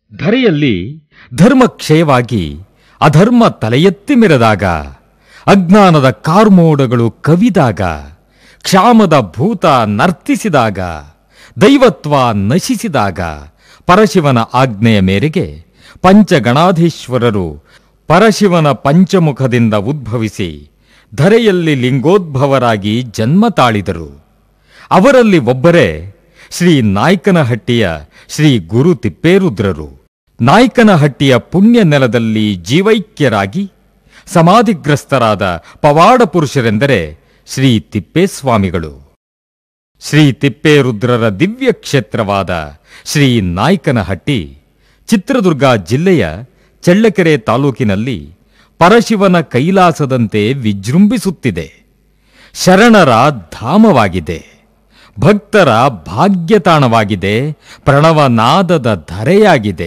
ಧರೆಯಲ್ಲಿ ಧರ್ಮ ಕ್ಷಯವಾಗಿ ಅಧರ್ಮ ತಲೆಯೆತ್ತಿ ಮೆರೆದಾಗ ಅಜ್ಞಾನದ ಕಾರ್ಮೋಡಗಳು ಕವಿದಾಗ ಕ್ಷಾಮದ ಭೂತ ನರ್ತಿಸಿದಾಗ ದೈವತ್ವ ನಶಿಸಿದಾಗ ಪರಶಿವನ ಆಜ್ಞೆಯ ಮೇರೆಗೆ ಪಂಚಗಣಾಧೀಶ್ವರರು ಪರಶಿವನ ಪಂಚಮುಖದಿಂದ ಉದ್ಭವಿಸಿ ಧರೆಯಲ್ಲಿ ಲಿಂಗೋದ್ಭವರಾಗಿ ಜನ್ಮ ತಾಳಿದರು ಅವರಲ್ಲಿ ಒಬ್ಬರೇ ಶ್ರೀ ನಾಯ್ಕನಹಟ್ಟಿಯ ಶ್ರೀ ಗುರು ತಿಪ್ಪೇರುದ್ರರು ನಾಯ್ಕನಹಟ್ಟಿಯ ಪುಣ್ಯ ನೆಲದಲ್ಲಿ ಜೀವೈಕ್ಯರಾಗಿ ಸಮಾಧಿಗ್ರಸ್ತರಾದ ಪವಾಡ ಪುರುಷರೆಂದರೆ ಶ್ರೀ ತಿಪ್ಪೇಸ್ವಾಮಿಗಳು ಶ್ರೀ ತಿಪ್ಪೇರುದ್ರರ ದಿವ್ಯ ಕ್ಷೇತ್ರವಾದ ಶ್ರೀ ನಾಯ್ಕನಹಟ್ಟಿ ಚಿತ್ರದುರ್ಗ ಜಿಲ್ಲೆಯ ಚಳ್ಳಕೆರೆ ತಾಲೂಕಿನಲ್ಲಿ ಪರಶಿವನ ಕೈಲಾಸದಂತೆ ವಿಜೃಂಭಿಸುತ್ತಿದೆ ಶರಣರ ಧಾಮವಾಗಿದೆ ಭಕ್ತರ ಭಾಗ್ಯತಾಣವಾಗಿದೆ ಪ್ರಣವನಾದದ ಧರೆಯಾಗಿದೆ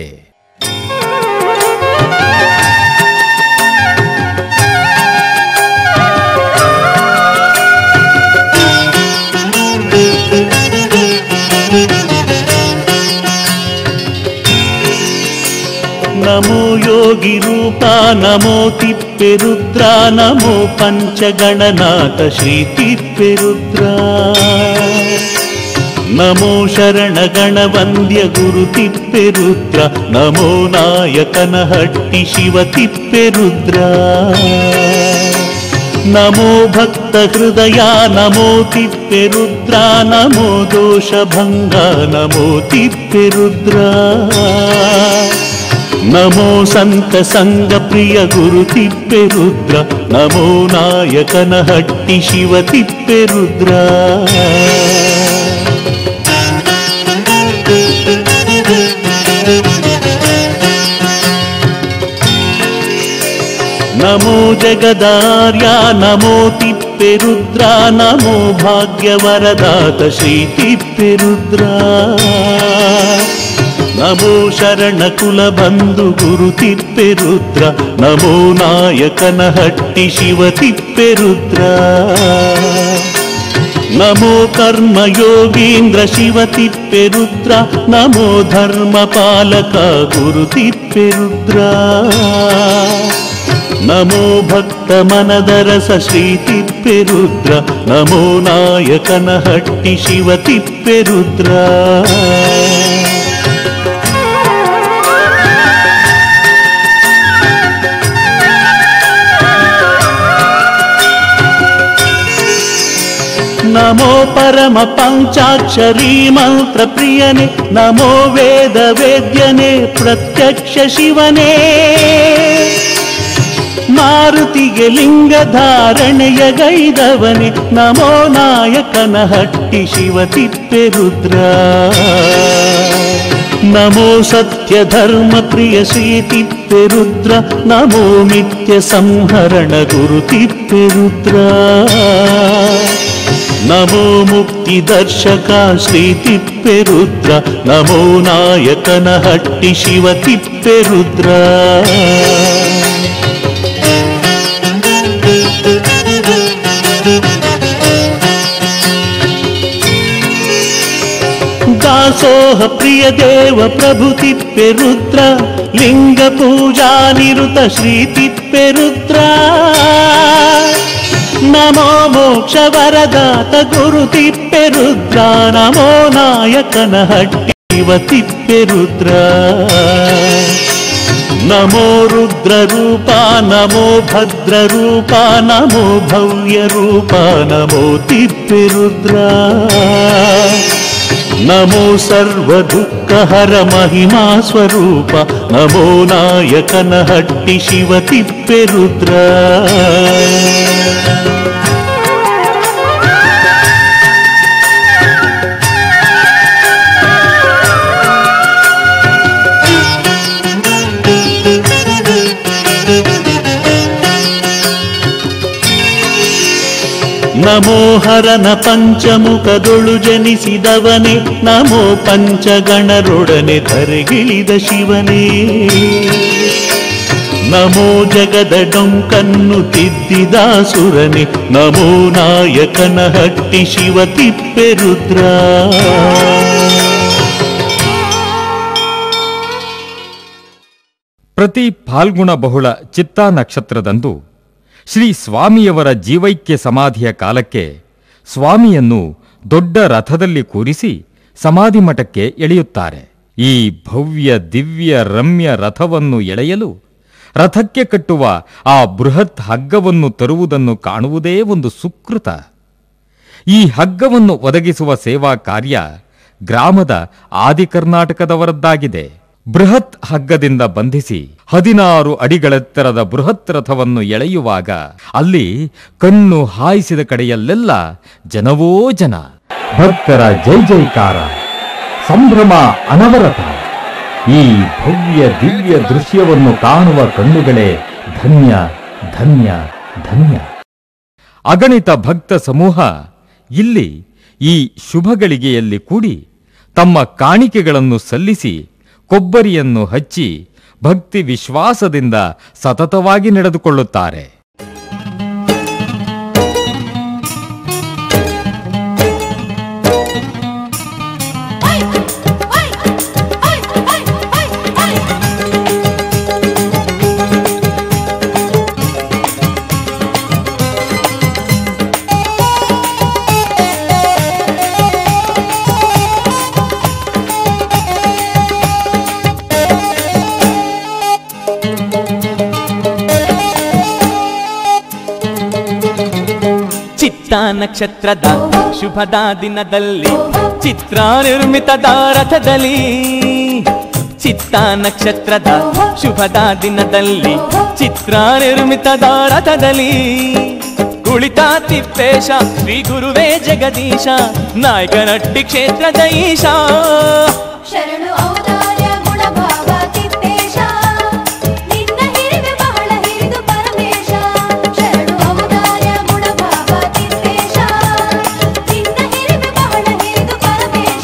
ನಮೋ ಯೋಗಿ ರೂಪ ನಮೋ ತಿಪ್ಪೆರುದ್ರ ನಮೋ ಪಂಚಗಣನಾಥ ಶ್ರೀ ತಿಪ್ಪೆರುದ್ರ ನಮೋ ಶರಣಗಣ ವಂದ್ಯ ಗುರು ತಿಪ್ಪೆರುದ್ರ ನಮೋ ನಾಯಕನಹಟ್ಟಿ ಶಿವ ತಿಪ್ಪೆರುದ್ರ ನಮೋ ಭಕ್ತ ಹೃದಯ ನಮೋ ತಿಪ್ಪೆರುದ್ರ ನಮೋ ದೋಷಭಂಗ ನಮೋ ತಿಪ್ಪೆರುದ್ರ ನಮೋ ಸಂತ ಸಂಗ ಪ್ರಿಯ ಗುರು ತಿಪ್ಪೆರುದ್ರ ನಮೋ ನಾಯಕನಹಟ್ಟಿ ಶಿವ ತಿಪ್ಪೆರುದ್ರ ನಮೋ ಜಗದಾರ್ಯ ನಮೋ ತಿಪ್ಪೆರುದ್ರ ನಮೋ ಭಾಗ್ಯವರದಾತ ಶ್ರೀ ತಿಪ್ಪೆರುದ್ರ ನಮೋ ಶರಣ ಕುಲ ಬಂಧು ಗುರು ತಿಪ್ಪೆರುದ್ರ ನಮೋ ನಾಯಕನಹಟ್ಟಿ ಶಿವ ತಿಪ್ಪೆರುದ್ರ ನಮೋ ಕರ್ಮ ಯೋಗೀಂದ್ರ ಶಿವ ತಿಪ್ಪೆರುದ್ರ ನಮೋ ಧರ್ಮ ಪಾಲಕ ಗುರು ತಿಪ್ಪೆರುದ್ರ ನಮೋ ಭಕ್ತ ಮನದರಸ ಶ್ರೀ ತಿಪ್ಪೆರುದ್ರ ನಮೋ ನಾಯಕನಹಟ್ಟಿ ಶಿವ ತಿಪ್ಪೆರುದ್ರ ನಮೋ ಪರಮ ಪಂಚಾಕ್ಷರಿ ಮಂತ್ರ ಪ್ರಿಯನೆ ನಮೋ ವೇದ ವೇದ್ಯನೆ ಪ್ರತ್ಯಕ್ಷ ಶಿವನೇ ಮಾರುತಿಗೆ ಲಿಂಗ ಧಾರಣೆಯ ಗೈದವನೆ ನಮೋ ನಾಯಕನ ಹಟ್ಟಿ ಶಿವ ತಿಪ್ಪೆರುದ್ರ ನಮೋ ಸತ್ಯ ಧರ್ಮ ಪ್ರಿಯ ಶ್ರೀ ತಿಪ್ಪೆರುದ್ರ ನಮೋ ನಿತ್ಯ ಸಂಹರಣ ಗುರು ತಿಪ್ಪೆರುದ್ರ ನಮೋ ಮುಕ್ತಿ ದರ್ಶಕ ಶ್ರೀ ತಿಪ್ಪೆರುದ್ರ ನಮೋ ನಾಯಕನ ಹಟ್ಟಿ ಶಿವ ತಿಪ್ಪೆರುದ್ರ ದಾಸೋಹ ಪ್ರಿಯ ದೇವ ಪ್ರಭು ತಿಪ್ಪೆರುದ್ರ ಲಿಂಗ ಪೂಜಾ ನಿರುತ ಶ್ರೀ ತಿಪ್ಪೆರುದ್ರ ನಮೋ ಮೋಕ್ಷ ವರದಾತ ಗುರು ತಿಪ್ಪೆರುದ್ರ ನಮೋ ನಾಯಕನ ಹಟ್ಟಿ ಶಿವ ತಿಪ್ಪೆರುದ್ರ ನಮೋ ರುದ್ರ ರೂಪ ನಮೋ ಭದ್ರ ರೂಪ ನಮೋ ಭವ್ಯ ರೂಪ ನಮೋ ತಿಪ್ಪೆರುದ್ರ ನಮೋ ಸರ್ವ ದುಃಖ ಹರ ಮಹಿಮಾ ಸ್ವರೂಪ ನಮೋ ನಾಯಕನ ಹಟ್ಟಿ ಶಿವ ತಿಪ್ಪೆರುದ್ರ ನಮೋ ಹರನ ಪಂಚಮುಖದೊಳು ಜನಿಸಿದವನೇ ನಮೋ ಪಂಚಗಣರೊಡನೆ ಧರೆಗಿಳಿದ ಶಿವನೇ ನಮೋ ಜಗದ ಡೊಂಕನ್ನು ತಿದ್ದಿದ ಸುರನೆ ನಮೋ ನಾಯಕನ ಹಟ್ಟಿ ಶಿವ ತಿಪ್ಪೆರುದ್ರ ಪ್ರತಿ ಫಾಲ್ಗುಣ ಬಹುಳ ಚಿತ್ತಾ ನಕ್ಷತ್ರದಂದು ಶ್ರೀ ಸ್ವಾಮಿಯವರ ಜೀವೈಕ್ಯ ಸಮಾಧಿಯ ಕಾಲಕ್ಕೆ ಸ್ವಾಮಿಯನ್ನು ದೊಡ್ಡ ರಥದಲ್ಲಿ ಕೂರಿಸಿ ಸಮಾಧಿ ಮಠಕ್ಕೆ ಎಳೆಯುತ್ತಾರೆ ಈ ಭವ್ಯ ದಿವ್ಯ ರಮ್ಯ ರಥವನ್ನು ಎಳೆಯಲು ರಥಕ್ಕೆ ಕಟ್ಟುವ ಆ ಬೃಹತ್ ಹಗ್ಗವನ್ನು ತರುವುದನ್ನು ಕಾಣುವುದೇ ಒಂದು ಸುಕೃತ ಈ ಹಗ್ಗವನ್ನು ಒದಗಿಸುವ ಸೇವಾ ಕಾರ್ಯ ಗ್ರಾಮದ ಆದಿ ಕರ್ನಾಟಕದವರದ್ದಾಗಿದೆ ಬೃಹತ್ ಹಗ್ಗದಿಂದ ಬಂಧಿಸಿ ಹದಿನಾರು ಅಡಿಗಳೆತ್ತರದ ಬೃಹತ್ ರಥವನ್ನು ಎಳೆಯುವಾಗ ಅಲ್ಲಿ ಕಣ್ಣು ಹಾಯಿಸಿದ ಕಡೆಯಲ್ಲೆಲ್ಲ ಜನವೋ ಜನ ಭಕ್ತರ ಜೈ ಜೈಕಾರ ಸಂಭ್ರಮ ಅನವರತ ಈ ಭವ್ಯ ದಿವ್ಯ ದೃಶ್ಯವನ್ನು ಕಾಣುವ ಕಣ್ಣುಗಳೇ ಧನ್ಯ ಧನ್ಯ ಧನ್ಯ ಅಗಣಿತ ಭಕ್ತ ಸಮೂಹ ಇಲ್ಲಿ ಈ ಶುಭಗಳಿಗೆಯಲ್ಲಿ ಕೂಡಿ ತಮ್ಮ ಕಾಣಿಕೆಗಳನ್ನು ಸಲ್ಲಿಸಿ ಕೊಬ್ಬರಿಯನ್ನು ಹಚ್ಚಿ ಭಕ್ತಿ ವಿಶ್ವಾಸದಿಂದ ಸತತವಾಗಿ ನಡೆದುಕೊಳ್ಳುತ್ತಾರೆ ಚಿತ್ತ ನಕ್ಷತ್ರದ ಶುಭದ ದಿನದಲ್ಲಿ ಚಿತ್ರ ನಿರ್ಮಿತದ ರಥದಲ್ಲಿ ಚಿತ್ತ ನಕ್ಷತ್ರದ ಶುಭದ ದಿನದಲ್ಲಿ ಚಿತ್ರ ನಿರ್ಮಿತದ ರಥದಲ್ಲಿ ಕುಳಿತ ತಿಪ್ಪೇಶ ಶ್ರೀ ಗುರುವೇ ಜಗದೀಶ ನಾಯಕನಟ್ಟಿ ಕ್ಷೇತ್ರದ ಈಶಾ ಶರಣು ಔದಾರ್ಯ ಗುಣಭಾವ ತಿಪ್ಪೇಶ ನಿನ್ನ ಹಿರಿಮೆ ಬಹಳ ಹಿರಿದು ಪರಮೇಶ ಶರಣು ಔದಾರ್ಯ ಗುಣಭಾವ ತಿಪ್ಪೇಶ ನಿನ್ನ ಹಿರಿಮೆ ಬಹಳ ಹಿರಿದು ಪರಮೇಶ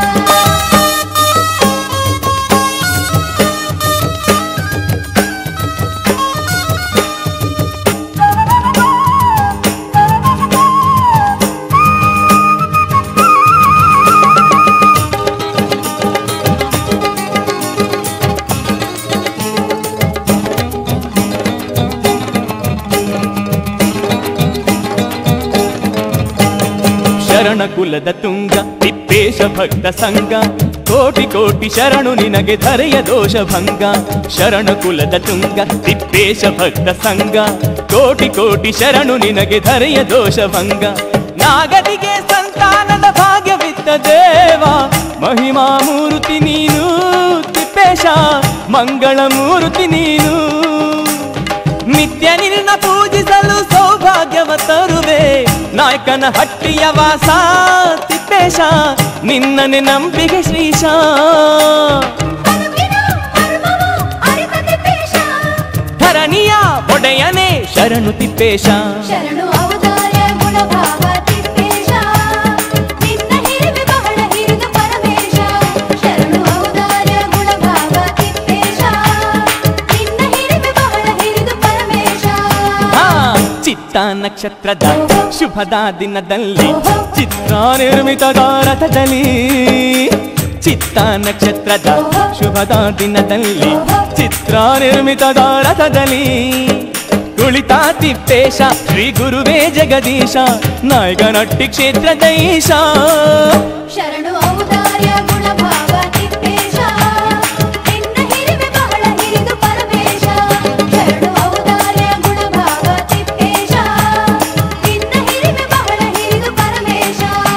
ಶರಣ ಕುಲದ ತುಂಗ ತಿಪ್ಪೇಶ ಭಕ್ತ ಸಂಘ ಕೋಟಿ ಕೋಟಿ ಶರಣು ನಿನಗೆ ಧರೆಯ ದೋಷ ಭಂಗ ಶರಣ ಕುಲದ ತುಂಗ ತಿಪ್ಪೇಶ ಭಕ್ತ ಸಂಘ ಕೋಟಿ ಕೋಟಿ ಶರಣು ನಿನಗೆ ಧರೆಯ ದೋಷ ಭಂಗ ನಾಗದಿಗೆ ಸಂತಾನದ ಭಾಗ್ಯವಿತ್ತ ದೇವ ಮಹಿಮಾ ಮೂರ್ತಿ ನೀನು ತಿಪ್ಪೇಶ ಮಂಗಳ ಮೂರ್ತಿ ನೀನು ನಿತ್ಯ ನಿನ್ನ ಪೂಜಿಸಲು ಸೌಭಾಗ್ಯವ ತರುವೆ ನಾಯಕನ ಹಟ್ಟಿಯ ವಾಸ ತಿಪ್ಪೇಶ ನಿನ್ನನೆ ನಂಬಿಕೆ ಶ್ರೀಶ ಅನುವಿನ ಮರ್ಮವು ಅರಿತ ತಿಪ್ಪೇಶ ಧರಣಿಯ ಒಡೆಯನೇ ಶರಣು ತಿಪ್ಪೇಶ ಶರಣು ಔದಾರ್ಯ ಗುಣಭಾವ ತಿಪ್ಪೇಶ ನಿನ್ನ ಹಿರಿಮೆ ಬಹಳ ಹಿರಿದು ಪರಮೇಶ ಶರಣು ಔದಾರ್ಯ ಗುಣಭಾವ ತಿಪ್ಪೇಶ ನಿನ್ನ ಹಿರಿಮೆ ಬಹಳ ಹಿರಿದು ಪರಮೇಶ ಆ, ಚಿತ್ತ ನಕ್ಷತ್ರದ ಶುಭದ ದಿನದಲ್ಲಿ ಚಿತ್ರ ನಿರ್ಮಿತದ ರಥದಲ್ಲಿ ಚಿತ್ತ ನಕ್ಷತ್ರದ ಶುಭದ ದಿನದಲ್ಲಿ ಚಿತ್ರ ನಿರ್ಮಿತದ ರಥದಲ್ಲಿ ಕುಳಿತ ತಿಪ್ಪೇಶ ಶ್ರೀ ಗುರುವೇ ಜಗದೀಶ ನಾಯಕನಟ್ಟಿ ಕ್ಷೇತ್ರದ ಈಶಾ ಶರಣು ಔದಾರ್ಯ ಗುಣಭಾವ ತಿಪ್ಪೇಶ ನಿನ್ನ ಹಿರಿಮೆ ಬಹಳ ಹಿರಿದು ಪರಮೇಶ ಶರಣು ಔದಾರ್ಯ ಗುಣಭಾವ ತಿಪ್ಪೇಶ ನಿನ್ನ ಹಿರಿಮೆ ಬಹಳ ಹಿರಿದು ಪರಮೇಶ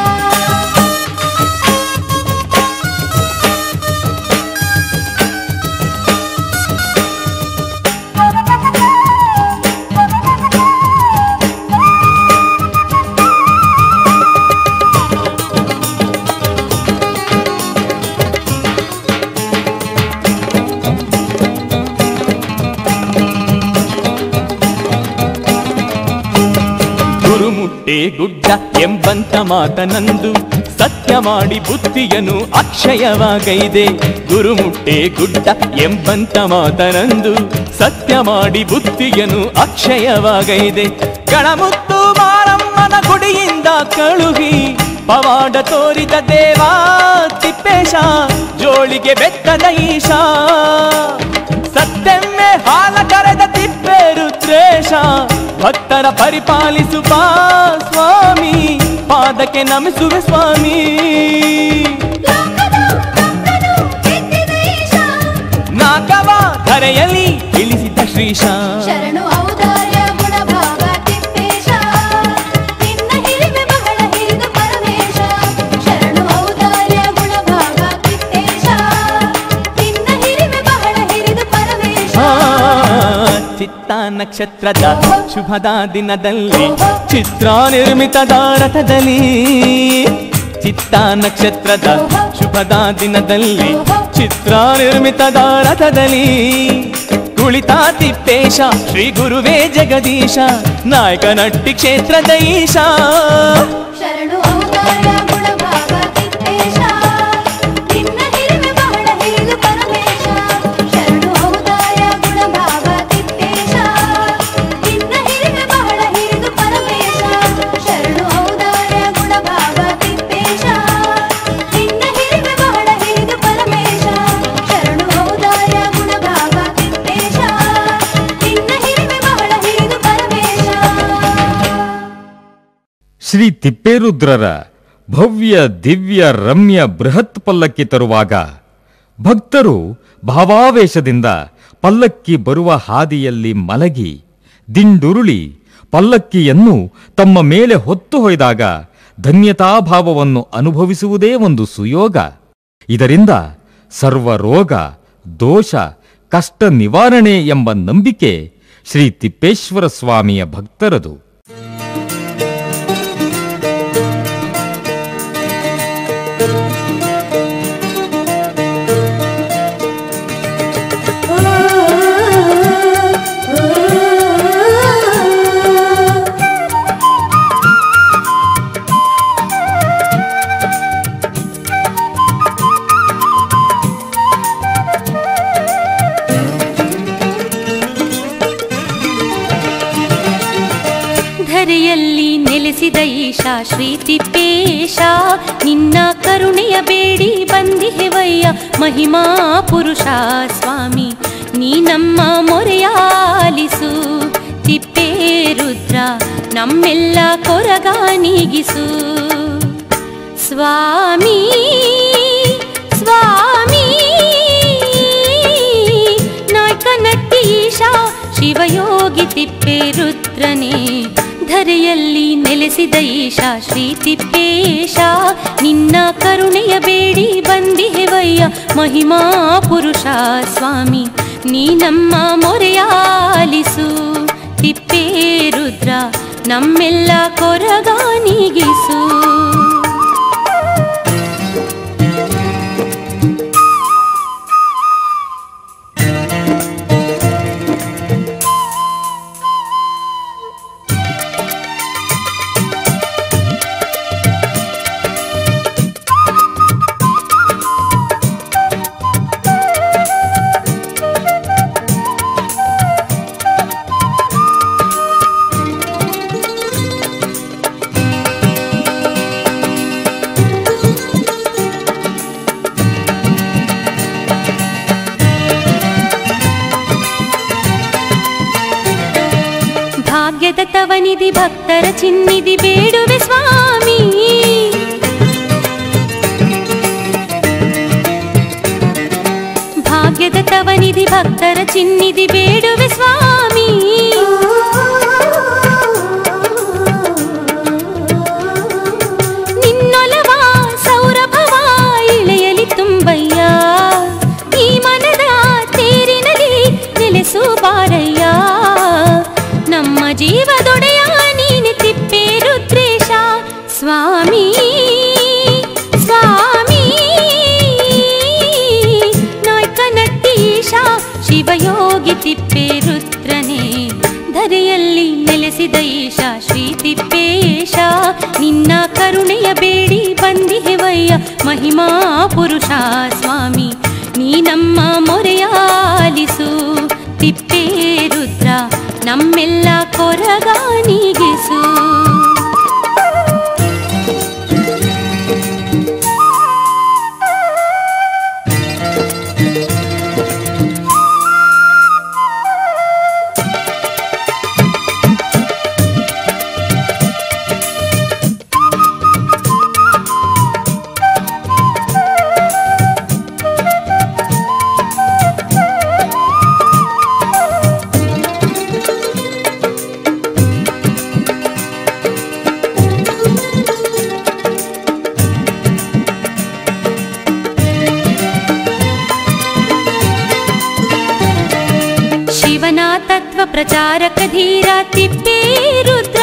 ಗುರುಮುಟ್ಟೆ ಗುಡ್ಡ ಎಂಬಂತ ಮಾತನಂದು ಸತ್ಯ ಮಾಡಿ ಬುದ್ಧಿಯನು ಅಕ್ಷಯವಾಗೈದೆ ಗುರುಮುಟ್ಟೆ ಗುಡ್ಡ ಎಂಬಂತ ಮಾತನಂದು ಸತ್ಯ ಮಾಡಿ ಬುದ್ಧಿಯನು ಅಕ್ಷಯವಾಗೈದೆ ಗಳಮುತ್ತು ಮಾರಮ್ಮನ ಗುಡಿಯಿಂದ ಕಳುಹಿ ಪವಾಡ ತೋರಿದ ದೇವ ತಿಪ್ಪೇಶ ಜೋಳಿಗೆ ಬೆತ್ತದ ಈಶ ಸತ್ತೆಮ್ಮೆ ಹಾಲ ಕರೆದ ತಿಪ್ಪೆ ರುದ್ರೇಶ ಭಕ್ತರ ಪರಿಪಾಲಿಸುವ ಸ್ವಾಮಿ ಪಾದಕ್ಕೆ ನಮಿಸುವೆ ಸ್ವಾಮಿ ಲೋಕದ ಭಕ್ತನು ಎತ್ತಿದ ಈಶ. ನಾಗವ ಧರೆಯಲ್ಲಿ ಇಳಿಸಿದ ಶ್ರೀಶ ಶರಣು ಔದಾರ್ಯ ಗುಣಭಾವ ತಿಪ್ಪೇಶ ನಿನ್ನ ಹಿರಿಮೆ ಬಹಳ ಹಿರಿದು ಪರಮೇಶ ಶರಣು ಔದಾರ್ಯ ಗುಣಭಾವ ತಿಪ್ಪೇಶ ನಿನ್ನ ಹಿರಿಮೆ ಬಹಳ ಹಿರಿದು ಪರಮೇಶ ಆ, ಚಿತ್ತ ನಕ್ಷತ್ರದ ಶುಭದ ದಿನದಲ್ಲಿ ಚಿತ್ರ ನಿರ್ಮಿತದ ರಥದಲ್ಲಿ ಚಿತ್ತ ನಕ್ಷತ್ರದ ಶುಭದ ದಿನದಲ್ಲಿ ಚಿತ್ರ ನಿರ್ಮಿತದ ರಥದಲ್ಲಿ ಕುಳಿತ ತಿಪ್ಪೇಶ ಶ್ರೀ ಗುರುವೇ ಜಗದೀಶ ನಾಯಕ ನಟ್ಟಿ ಕ್ಷೇತ್ರದ ಈಶ ಶರಣು ಔದಾರ್ಯ ಗುಣಭಾವ ತಿಪ್ಪೇಶ ನಿನ್ನ ಹಿರಿಮೆ ಬಹಳ ಹಿರಿದು ಪರಮೇಶ ಶರಣು ಔದಾರ್ಯ ಗುಣಭಾವ ತಿಪ್ಪೇಶ ನಿನ್ನ ಹಿರಿಮೆ ಬಹಳ ಹಿರಿದು ಪರಮೇಶ ಶರಣು ಔದಾರ್ಯ ಗುಣಭಾವ ತಿಪ್ಪೇಶ ನಿನ್ನ ಹಿರಿಮೆ ಬಹಳ ಹಿರಿದು ಪರಮೇಶ ಶರಣು ಔದಾರ್ಯ ಗುಣಭಾವ ತಿಪ್ಪೇಶ ನಿನ್ನ ಹಿರಿಮೆ ಬಹಳ ಹಿರಿದು ಪರಮೇಶ ಶ್ರೀ ತಿಪ್ಪೇರುದ್ರರ ಭವ್ಯ ದಿವ್ಯ ರಮ್ಯ ಬೃಹತ್ ಪಲ್ಲಕ್ಕಿ ತರುವಾಗ ಭಕ್ತರು ಭಾವಾವೇಶದಿಂದ ಪಲ್ಲಕ್ಕಿ ಬರುವ ಹಾದಿಯಲ್ಲಿ ಮಲಗಿ ದಿಂಡುರುಳಿ ಪಲ್ಲಕ್ಕಿಯನ್ನು ತಮ್ಮ ಮೇಲೆ ಹೊತ್ತು ಹೊಯ್ದಾಗ ಧನ್ಯತಾಭಾವವನ್ನು ಅನುಭವಿಸುವುದೇ ಒಂದು ಸುಯೋಗ ಇದರಿಂದ ಸರ್ವ ರೋಗ ದೋಷ ಕಷ್ಟ ನಿವಾರಣೆ ಎಂಬ ನಂಬಿಕೆ ಶ್ರೀ ತಿಪ್ಪೇಶ್ವರ ಸ್ವಾಮಿಯ ಭಕ್ತರದು ಧರೆಯಲ್ಲಿ ನೆಲೆಸಿದ ಈಶಾ ಶ್ರೀ ತಿಪ್ಪೇಶ ನಿನ್ನ ಕರುಣೆಯ ಬೇಡಿ ಬಂದಿಹೆವಯ್ಯ ಮಹಿಮಾ ಪುರುಷ ಸ್ವಾಮಿ ನೀ ನಮ್ಮ ಮೊರೆಯಾಲಿಸು ತಿಪ್ಪೇ ರುದ್ರ ನಮ್ಮೆಲ್ಲ ಕೊರಗ ನೀಗಿಸು ಸ್ವಾಮಿ ಸ್ವಾಮಿ ನಾಯಕ ನಟ್ಟೀಶ ಶಿವಯೋಗಿ ತಿಪ್ಪೆ ರುದ್ರನೇ ಧರೆಯಲ್ಲಿ ನೆಲೆಸಿದ ಈಶ ಶ್ರೀ ತಿಪ್ಪೇಶ ನಿನ್ನ ಕರುಣೆಯ ಬೇಡಿ ಬಂದಿಹೆವಯ್ಯ ಮಹಿಮಾ ಪುರುಷ ಸ್ವಾಮಿ ನೀ ನಮ್ಮ ಮೊರೆಯಾಲಿಸು ತಿಪ್ಪೇ ರುದ್ರ ನಮ್ಮೆಲ್ಲ ಕೊರಗ ನೀಗಿಸು ಭಾಗ್ಯದ ತವನಿಧಿ ಭಕ್ತರ ಚಿನ್ನಿಧಿ ಬೇಡುವೆ ಸ್ವಾಮಿ ಭಾಗ್ಯದ ತವನಿಧಿ ಭಕ್ತರ ಚಿನ್ನಿಧಿ ಬೇಡುವೆ ಸ್ವಾಮಿ ನಿನ್ನೊಲವ ಸೌರಭವ ಇಳೆಯಲಿ ತುಂಬಯ್ಯ ಈ ಮನದ ತೇರಿನಲ್ಲಿ ನೆಲೆಸು ಬಾರಯ್ಯ ನಮ್ಮ ಜೀವದೊಡೆಯ ನೀನು ತಿಪ್ಪೆ ರುದ್ರೇಶ ಸ್ವಾಮಿ ಸ್ವಾಮಿ ನಾಯ್ಕ ನಟ್ಟೀಶ ಶಿವಯೋಗಿ ತಿಪ್ಪೆ ರುದ್ರನೇ ಧರೆಯಲ್ಲಿ ನೆಲೆಸಿದ ಈಶ ಶ್ರೀ ತಿಪ್ಪೇಶ ನಿನ್ನ ಕರುಣೆಯ ಬೇಡಿ ಬಂದಿಹೆವಯ್ಯ ಮಹಿಮಾ ಪುರುಷ ಸ್ವಾಮಿ ನೀ ನಮ್ಮ ಮೊರೆಯಾಲಿಸು ತಿಪ್ಪೇ ರುದ್ರ ನಮ್ಮೆಲ್ಲ ಕೊರಗ ನೀಗಿಸು ಪ್ರಚಾರಕ ಧೀರ ತಿಪ್ಪೇ ರುದ್ರ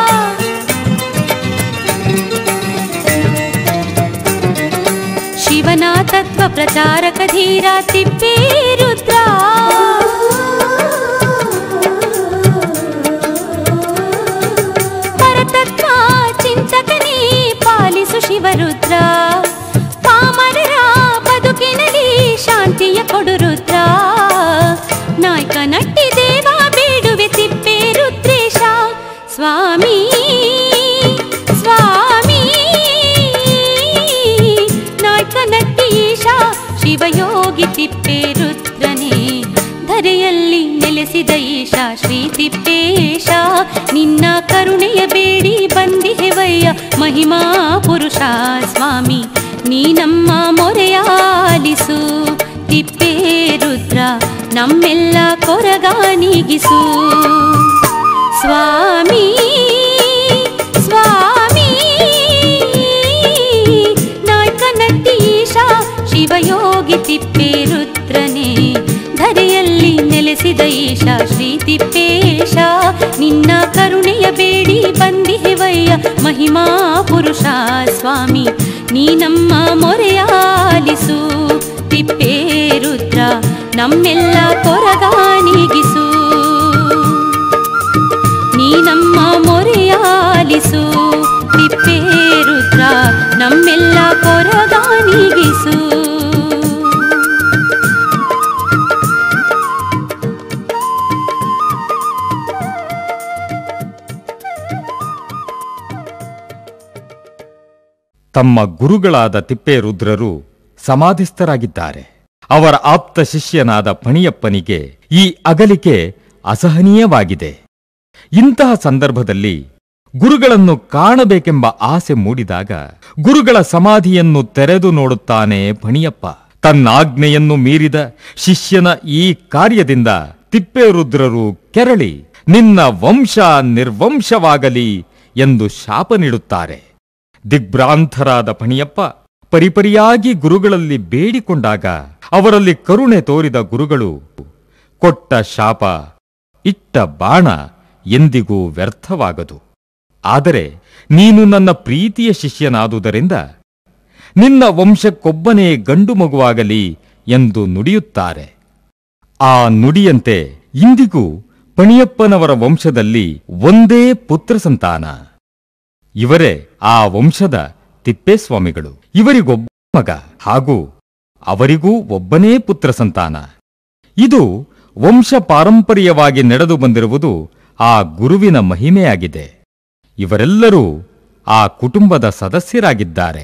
ಶಿವನ ತತ್ವ ಪ್ರಚಾರಕ ಧೀರ ತಿಪ್ಪೇ ರುದ್ರ ಪರತತ್ವ ಚಿಂತಕನೇ ಪಾಲಿಸು ಶಿವರುದ್ರ ಪಾಮರರ ಬದುಕಿನಲ್ಲಿ ಶಾಂತಿಯ ಕೊಡು ರುದ್ರ ನಾಯಕ ನಟ್ಟಿ ದೇವ ಬೇಡುವೆ ತಿಪ್ಪೆ ರುದ್ರೇಶ ಸ್ವಾಮಿ ಸ್ವಾಮಿ ನಾಯಕ ನಟ್ಟೀಶ ಶಿವಯೋಗಿ ತಿಪ್ಪೆ ರುದ್ರನೇ ಧರೆಯಲ್ಲಿ ನೆಲೆಸಿದ ಈಶ ಶ್ರೀ ತಿಪ್ಪೇಶ ನಿನ್ನ ಕರುಣೆಯ ಬೇಡಿ ಬಂದಿಹೆವಯ್ಯ ಮಹಿಮಾ ಪುರುಷ ಸ್ವಾಮಿ ನೀ ನಮ್ಮ ಮೊರೆಯಾಲಿಸು ತಿಪ್ಪೇ ರುದ್ರ ನಮ್ಮೆಲ್ಲ ಕೊರಗ ನೀಗಿಸು ಸ್ವಾಮಿ ಸ್ವಾಮಿ ನಾಯಕ ನಟ್ಟೀಶ ಶಿವಯೋಗಿ ತಿಪ್ಪೇ ರುದ್ರನೇ ಧರೆಯಲ್ಲಿ ನೆಲೆಸಿದ ಈಶ ಶ್ರೀ ತಿಪ್ಪೇಶ ನಿನ್ನ ಕರುಣೆಯ ಬೇಡಿ ಬಂದಿಹೆವಯ್ಯ ಮಹಿಮಾ ಪುರುಷ ಸ್ವಾಮಿ ನೀ ನಮ್ಮ ಮೊರೆಯಾಲಿಸು ತಿಪ್ಪೇ ರುದ್ರ ನಮ್ಮೆಲ್ಲ ಕೊರಗ ನೀಗಿಸು ನೀ ನಮ್ಮ ಮೊರೆಯಾಲಿಸು ತಿಪ್ಪೇ ರುದ್ರ ನಮ್ಮೆಲ್ಲ ಕೊರಗ ನೀಗಿಸು ತಮ್ಮ ಗುರುಗಳಾದ ತಿಪ್ಪೇರುದ್ರರು ಸಮಾಧಿಸ್ಥರಾಗಿದ್ದಾರೆ ಅವರ ಆಪ್ತ ಶಿಷ್ಯನಾದ ಪಣಿಯಪ್ಪನಿಗೆ ಈ ಅಗಲಿಕೆ ಅಸಹನೀಯವಾಗಿದೆ ಇಂತಹ ಸಂದರ್ಭದಲ್ಲಿ ಗುರುಗಳನ್ನು ಕಾಣಬೇಕೆಂಬ ಆಸೆ ಮೂಡಿದಾಗ ಗುರುಗಳ ಸಮಾಧಿಯನ್ನು ತೆರೆದು ನೋಡುತ್ತಾನೆ ಪಣಿಯಪ್ಪ ತನ್ನಾಜ್ಞೆಯನ್ನು ಮೀರಿದ ಶಿಷ್ಯನ ಈ ಕಾರ್ಯದಿಂದ ತಿಪ್ಪೇರುದ್ರರು ಕೆರಳಿ ನಿನ್ನ ವಂಶ ನಿರ್ವಂಶವಾಗಲಿ ಎಂದು ಶಾಪ ನೀಡುತ್ತಾರೆ ದಿಗ್ಭ್ರಾಂತರಾದ ಪಣಿಯಪ್ಪ ಪರಿಪರಿಯಾಗಿ ಗುರುಗಳಲ್ಲಿ ಬೇಡಿಕೊಂಡಾಗ ಅವರಲ್ಲಿ ಕರುಣೆ ತೋರಿದ ಗುರುಗಳು ಕೊಟ್ಟ ಶಾಪ ಇಟ್ಟ ಬಾಣ ಎಂದಿಗೂ ವ್ಯರ್ಥವಾಗದು ಆದರೆ ನೀನು ನನ್ನ ಪ್ರೀತಿಯ ಶಿಷ್ಯನಾದುದರಿಂದ ನಿನ್ನ ವಂಶಕ್ಕೊಬ್ಬನೇ ಗಂಡು ಮಗುವಾಗಲಿ ಎಂದು ನುಡಿಯುತ್ತಾರೆ ಆ ನುಡಿಯಂತೆ ಇಂದಿಗೂ ಪಣಿಯಪ್ಪನವರ ವಂಶದಲ್ಲಿ ಒಂದೇ ಪುತ್ರ ಸಂತಾನ ಇವರೇ ಆ ವಂಶದ ತಿಪ್ಪೇಸ್ವಾಮಿಗಳು ಇವರಿಗೊಬ್ಬ ಮಗ ಹಾಗೂ ಅವರಿಗೂ ಒಬ್ಬನೇ ಪುತ್ರ ಸಂತಾನ ಇದು ವಂಶ ಪಾರಂಪರ್ಯವಾಗಿ ನಡೆದು ಬಂದಿರುವುದು ಆ ಗುರುವಿನ ಮಹಿಮೆಯಾಗಿದೆ ಇವರೆಲ್ಲರೂ ಆ ಕುಟುಂಬದ ಸದಸ್ಯರಾಗಿದ್ದಾರೆ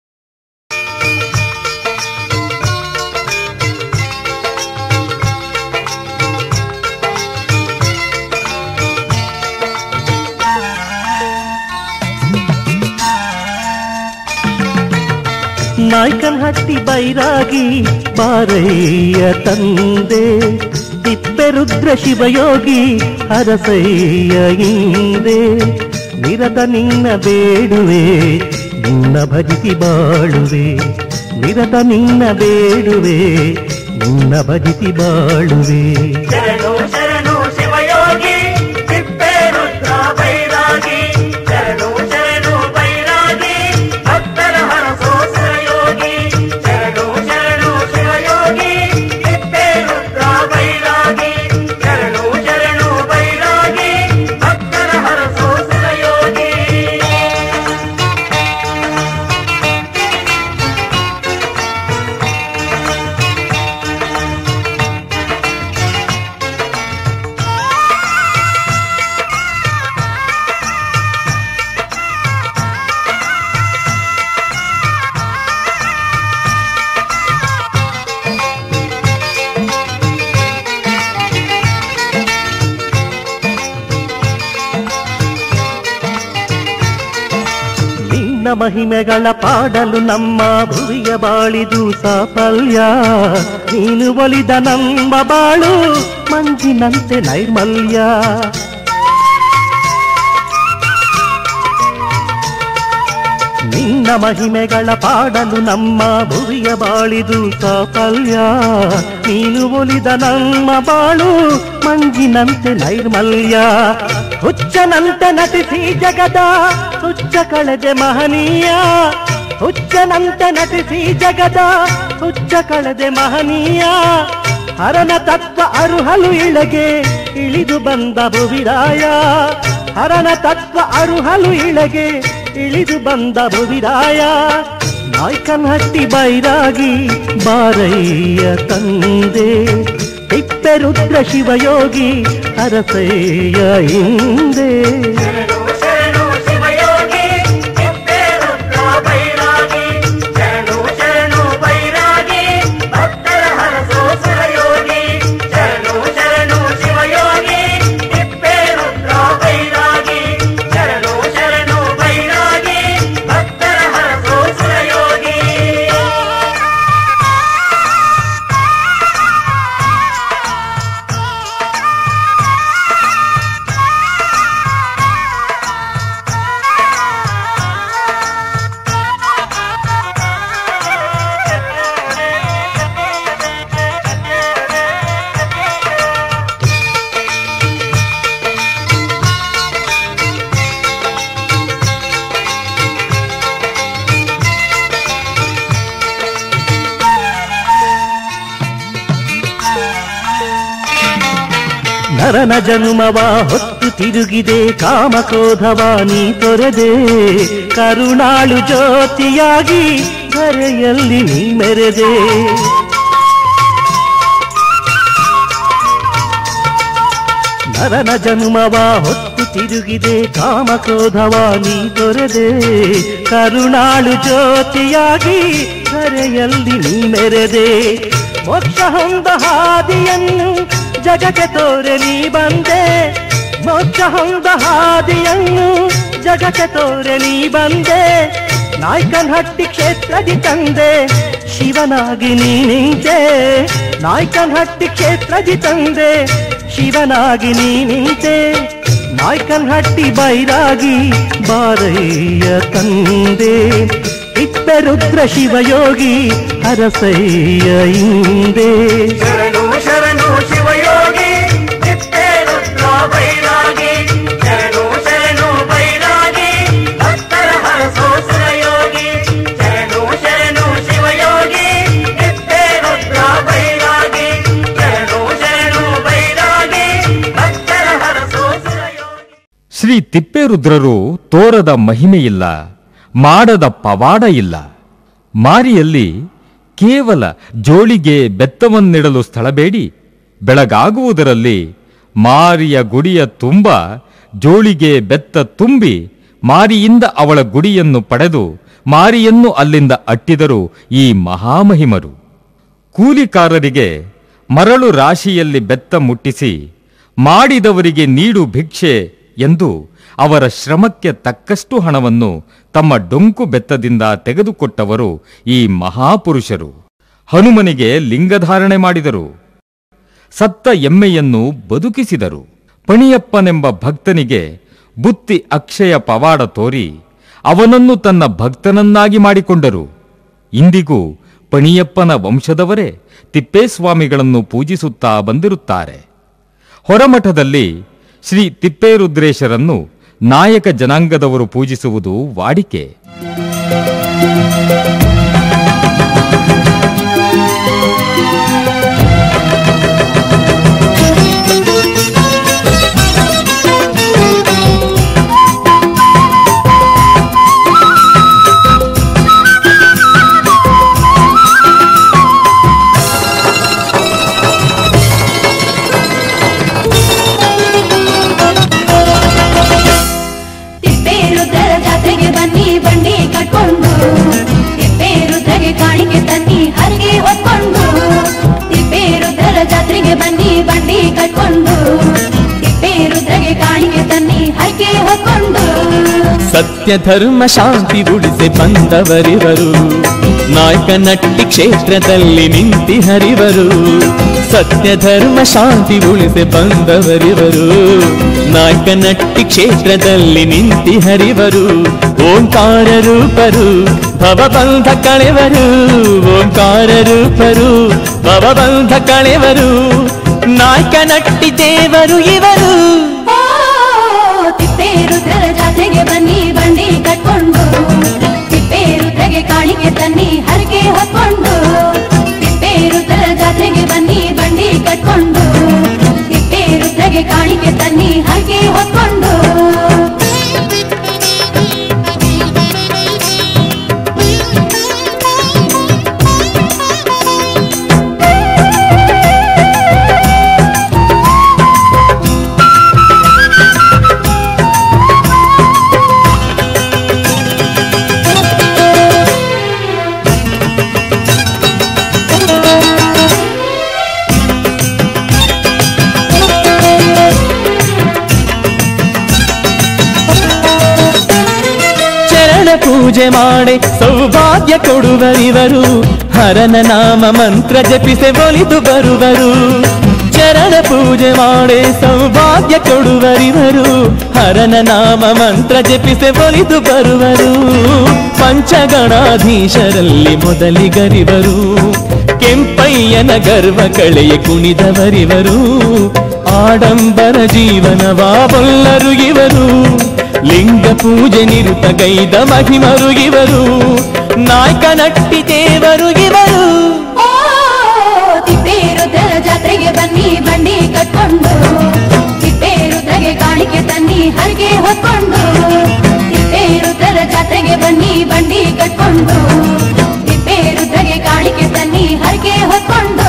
ನಾಯ್ಕನಹಟ್ಟಿ ಬೈರಾಗಿ ಬಾರಯ್ಯ ತಂದೆ ತಿಪ್ಪೆರುದ್ರ ಶಿವಯೋಗಿ ಹರಸಯ್ಯ ಹಿಂದೆ ನಿರತ ನಿನ್ನ ಬೇಡುವೆ ನಿನ್ನ ಭಜಿಸಿ ಬಾಳುವೆ ನಿರತ ನಿನ್ನ ಬೇಡುವೆ ನಿನ್ನ ಭಜಿಸಿ ಬಾಳುವೆ ಶರಣು ಶರಣು ಶಿವಯೋಗಿ ತಿಪ್ಪೇರುದ್ರ ಬೈರಾಗಿ ಶರಣು ಶರಣು ಬೈರಾಗಿ ಭಕ್ತರ ಹರಸೋ ಶಿವಯೋಗಿ ಶರಣು ಶರಣು ಶಿವಯೋಗಿ ತಿಪ್ಪೇರುದ್ರ ಬೈರಾಗಿ ಶರಣು ಶರಣು ಬೈರಾಗಿ ಭಕ್ತರ ಹರಸೋ ಶಿವಯೋಗಿ ನಿನ್ನ ಮಹಿಮೆಗಳ ಪಾಡಲು ನಮ್ಮ ಭುವಿಯ ಬಾಳಿದು ಸಾಫಲ್ಯ ನೀನು ಒಲಿದ ನಮ್ಮ ಬಾಳು ಮಂಜಿನಂತೆ ನೈರ್ಮಲ್ಯ ನಿನ್ನ ಮಹಿಮೆಗಳ ಪಾಡಲು ನಮ್ಮ ಭುವಿಯ ಬಾಳಿದು ಸಾಫಲ್ಯ ನೀನು ಒಲಿದ ನಮ್ಮ ಬಾಳು ಮಂಜಿನಂತೆ ನೈರ್ಮಲ್ಯ ಹುಚ್ಚನಂತೆ ನಟಿಸಿ ಜಗದ ಹುಚ್ಚ ಕಳೆದೆ ಮಹನೀಯ ಹುಚ್ಚನಂತೆ ನಟಿಸಿ ಜಗದ ಹುಚ್ಚ ಕಳೆದೆ ಮಹನೀಯ ಹರನ ತತ್ವ ಅರುಹಲು ಇಳಗೆ ಇಳಿದು ಬಂದ ಭುವಿರಾಯ ಹರನ ತತ್ವ ಅರುಹಲು ಇಳಗೆ ಇಳಿದು ಬಂದ ಭುವಿರಾಯ ನಾಯ್ಕನಹಟ್ಟಿ ಬೈರಾಗಿ ಬಾರಯ್ಯ ತಂದೆ ತಿಪ್ಪೆರುದ್ರ ಶಿವಯೋಗಿ ಅರಸಯ್ಯ ಹಿಂದೆ ಶರಣು ಶರಣು ಶಿವಯೋಗಿ ತಿಪ್ಪೇರುದ್ರ ಬೈರಾಗಿ ಶರಣು ಶರಣು ಬೈರಾಗಿ ಭಕ್ತರ ಹರಸೋ ಸುರಯೋಗಿ ಶರಣು ಶರಣು ಶಿವಯೋಗಿ ತಿಪ್ಪೇರುದ್ರ ಬೈರಾಗಿ ಶರಣು ಶರಣು ಬೈರಾಗಿ ಭಕ್ತರ ಹರಸೋ ಸುರಯೋಗಿ ನರನ ಜನುಮವ ಹೊತ್ತು ತಿರುಗಿದೆ ಕಾಮಕ್ರೋಧವ ನೀ ತೊರೆದೆ ಕರುಣಾಳು ಜ್ಯೋತಿಯಾಗಿ ಧರೆಯಲ್ಲಿ ನೀ ಮೆರೆದೆ ನರನ ಜನುಮವ ಹೊತ್ತು ತಿರುಗಿದೆ ಕಾಮಕ್ರೋಧವ ನೀ ತೊರೆದೆ ಕರುಣಾಳು ಜ್ಯೋತಿಯಾಗಿ ಧರೆಯಲ್ಲಿ ನೀ ಮೆರೆದೆ ಮೋಕ್ಷ ಹೊಂದ ಹಾದಿಯನ್ನು ಜಗಕ್ಕೆ ತೋರೆ ನೀ ಬಂದೆ ಮೋಕ್ಷ ಹೊಂದ ಹಾದಿಯನ್ನು ಜಗಕ್ಕೆ ತೋರೆ ನೀ ಬಂದೆ ನಾಯ್ಕನಹಟ್ಟಿ ಕ್ಷೇತ್ರದಿ ತಂದೆ ಶಿವನಾಗಿ ನೀ ನಿಂತೆ ನಾಯ್ಕನಹಟ್ಟಿ ಕ್ಷೇತ್ರದಿ ತಂದೆ ಶಿವನಾಗಿ ನೀ ನಿಂತೆ ನಾಯ್ಕನಹಟ್ಟಿ ಬೈರಾಗಿ ಬಾರಯ್ಯ ತಂದೆ ಇಪ್ಪರುದ್ರ ಶಿವಯೋಗಿ ಅರಸಯ್ಯ ಹಿಂದೆ ಶರಣು ಶರಣು ಶಿವಯೋಗಿ ತಿಪ್ಪೇರುದ್ರ ಬೈರಾಗಿ ಶರಣು ಶರಣು ಬೈರಾಗಿ ಭಕ್ತರ ಹರಸೋ ಸುರಯೋಗಿ ಶರಣು ಶರಣು ಶಿವಯೋಗಿ ತಿಪ್ಪೇರುದ್ರ ಬೈರಾಗಿ ಶರಣು ಶರಣು ಬೈರಾಗಿ ಭಕ್ತರ ಹರಸೋ ಸುರಯೋಗಿ ಶ್ರೀ ತಿಪ್ಪೇರುದ್ರರು ತೋರದ ಮಹಿಮೆಯಿಲ್ಲ ಮಾಡದ ಪವಾಡ ಇಲ್ಲ ಮಾರಿಯಲ್ಲಿ ಕೇವಲ ಜೋಳಿಗೆ ಬೆತ್ತವನ್ನಿಡಲು ಸ್ಥಳಬೇಡಿ ಬೆಳಗಾಗುವುದರಲ್ಲಿ ಮಾರಿಯ ಗುಡಿಯ ತುಂಬ ಜೋಳಿಗೆ ಬೆತ್ತ ತುಂಬಿ ಮಾರಿಯಿಂದ ಅವಳ ಗುಡಿಯನ್ನು ಪಡೆದು ಮಾರಿಯನ್ನು ಅಲ್ಲಿಂದ ಅಟ್ಟಿದರು ಈ ಮಹಾಮಹಿಮರು ಕೂಲಿಕಾರರಿಗೆ ಮರಳು ರಾಶಿಯಲ್ಲಿ ಬೆತ್ತ ಮುಟ್ಟಿಸಿ ಮಾಡಿದವರಿಗೆ ನೀಡು ಭಿಕ್ಷೆ ಎಂದು ಅವರ ಶ್ರಮಕ್ಕೆ ತಕ್ಕಷ್ಟು ಹಣವನ್ನು ತಮ್ಮ ಡೊಂಕು ಬೆತ್ತದಿಂದ ತೆಗೆದುಕೊಟ್ಟವರು ಈ ಮಹಾಪುರುಷರು ಹನುಮನಿಗೆ ಲಿಂಗಧಾರಣೆ ಮಾಡಿದರು ಸತ್ತ ಎಮ್ಮೆಯನ್ನು ಬದುಕಿಸಿದರು ಪಣಿಯಪ್ಪನೆಂಬ ಭಕ್ತನಿಗೆ ಬುತ್ತಿ ಅಕ್ಷಯ ಪವಾಡ ತೋರಿ ಅವನನ್ನು ತನ್ನ ಭಕ್ತನನ್ನಾಗಿ ಮಾಡಿಕೊಂಡರು ಇಂದಿಗೂ ಪಣಿಯಪ್ಪನ ವಂಶದವರೇ ತಿಪ್ಪೇಸ್ವಾಮಿಗಳನ್ನು ಪೂಜಿಸುತ್ತಾ ಬಂದಿರುತ್ತಾರೆ ಹೊರಮಠದಲ್ಲಿ ಶ್ರೀ ತಿಪ್ಪೇರುದ್ರೇಶರನ್ನು ನಾಯಕ ಜನಾಂಗದವರು ಪೂಜಿಸುವುದು ವಾಡಿಕೆ ತಿಪ್ಪೇರುದ್ರರ ಜಾತ್ರೆಗೆ ಬನ್ನಿ ಬಂಡಿ ಕಟ್ಕೊಂಡು ತಿಪ್ಪೇರುದ್ರಗೆ ಕಾಣಿಕೆ ತನ್ನಿ ಹರಿಗೆ ಹೊತ್ಕೊಂಡು ತಿಪ್ಪೇರುದ್ರರ ಜಾತ್ರೆಗೆ ಬನ್ನಿ ಬಂಡಿ ಕಟ್ಕೊಂಡು ತಿಪ್ಪೇರುದ್ರಗೆ ಕಾಣಿಕೆ ತನ್ನಿ ಹರಕೆ ಹೊತ್ಕೊಂಡು ಸತ್ಯ ಧರ್ಮ ಶಾಂತಿ ಉಳಿಸಿ ಬಂದವರಿವರು ನಾಯಕನಟ್ಟಿ ಕ್ಷೇತ್ರದಲ್ಲಿ ನಿಂತಿ ಹರಿವರು ಸತ್ಯ ಧರ್ಮ ಶಾಂತಿ ಉಳಿಸಿ ಬಂದವರಿವರು ನಾಯಕನಟ್ಟಿ ಕ್ಷೇತ್ರದಲ್ಲಿ ನಿಂತಿ ಹರಿವರು ಓಂಕಾರ ರೂಪರು ಭವಬಂಧ ಕಳೆವರು ಓಂಕಾರ ರೂಪರು ಭವಬಂಧ ಕಳೆವರು ನಾಯಕ ನಟ್ಟಿ ದೇವರು ಇವರು ಓ, ತಿಪ್ಪೇರುದ್ರರ ಜಾತ್ರೆಗೆ ಬನ್ನಿ ಬಂಡಿ ಕಟ್ಕೊಂಡು ತಿಪ್ಪೇರುದ್ರಗೆ ಕಾಣಿಕೆ ತನ್ನಿ ಹರಕೆ ಹೊತ್ಕೊಂಡು ತಿಪ್ಪೇರುದ್ರರ ಜಾತ್ರೆಗೆ ಬನ್ನಿ ಬಂಡಿ ಕಟ್ಕೊಂಡು ತಿಪ್ಪೇರುದ್ರಗೆ ಕಾಣಿಕೆ ತನ್ನಿ ಹರಕೆ ಹೊತ್ಕೊಂಡು ಚರಣ ಪೂಜೆ ಮಾಡಿ ಸೌಭಾಗ್ಯ ಕೊಡುವರಿವರು ಹರನ ನಾಮ ಮಂತ್ರ ಜಪಿಸೆ ಒಲಿದು ಬರುವರು ಚರಣ ಪೂಜೆ ಮಾಡಿ ಸೌಭಾಗ್ಯ ಕೊಡುವರಿವರು ಹರನ ನಾಮ ಮಂತ್ರ ಜಪಿಸೆ ಒಲಿದು ಬರುವರು ಪಂಚಗಣಾಧೀಶರಲ್ಲಿ ಮೊದಲಿಗರಿವರು ಕೆಂಪಯ್ಯನ ಗರ್ವ ಕಳೆಯ ಕುಣಿದವರಿವರು ಆಡಂಬರ ಜೀವನವಾ ಬಲ್ಲರು ಇವರು ಲಿಂಗ ಪೂಜೆ ನಿರುತ ಗೈದ ಮಹಿಮರು ಇವರು ನಾಯಕ ನಟ್ಟಿ ದೇವರು ಇವರು ಓ, ತಿಪ್ಪೇರುದ್ರರ ಜಾತ್ರೆಗೆ ಬನ್ನಿ ಬಂಡಿ ಕಟ್ಕೊಂಡು ತಿಪ್ಪೇರುದ್ರಗೆ ಕಾಣಿಕೆ ತನ್ನಿ ಹರಕೆ ಹೊತ್ಕೊಂಡು ತಿಪ್ಪೇರುದ್ರರ ಜಾತ್ರೆಗೆ ಬನ್ನಿ ಬಂಡಿ ಕಟ್ಕೊಂಡು ತಿಪ್ಪೇರುದ್ರಗೆ ಕಾಣಿಕೆ ತನ್ನಿ ಹರಕೆ ಹೊತ್ಕೊಂಡು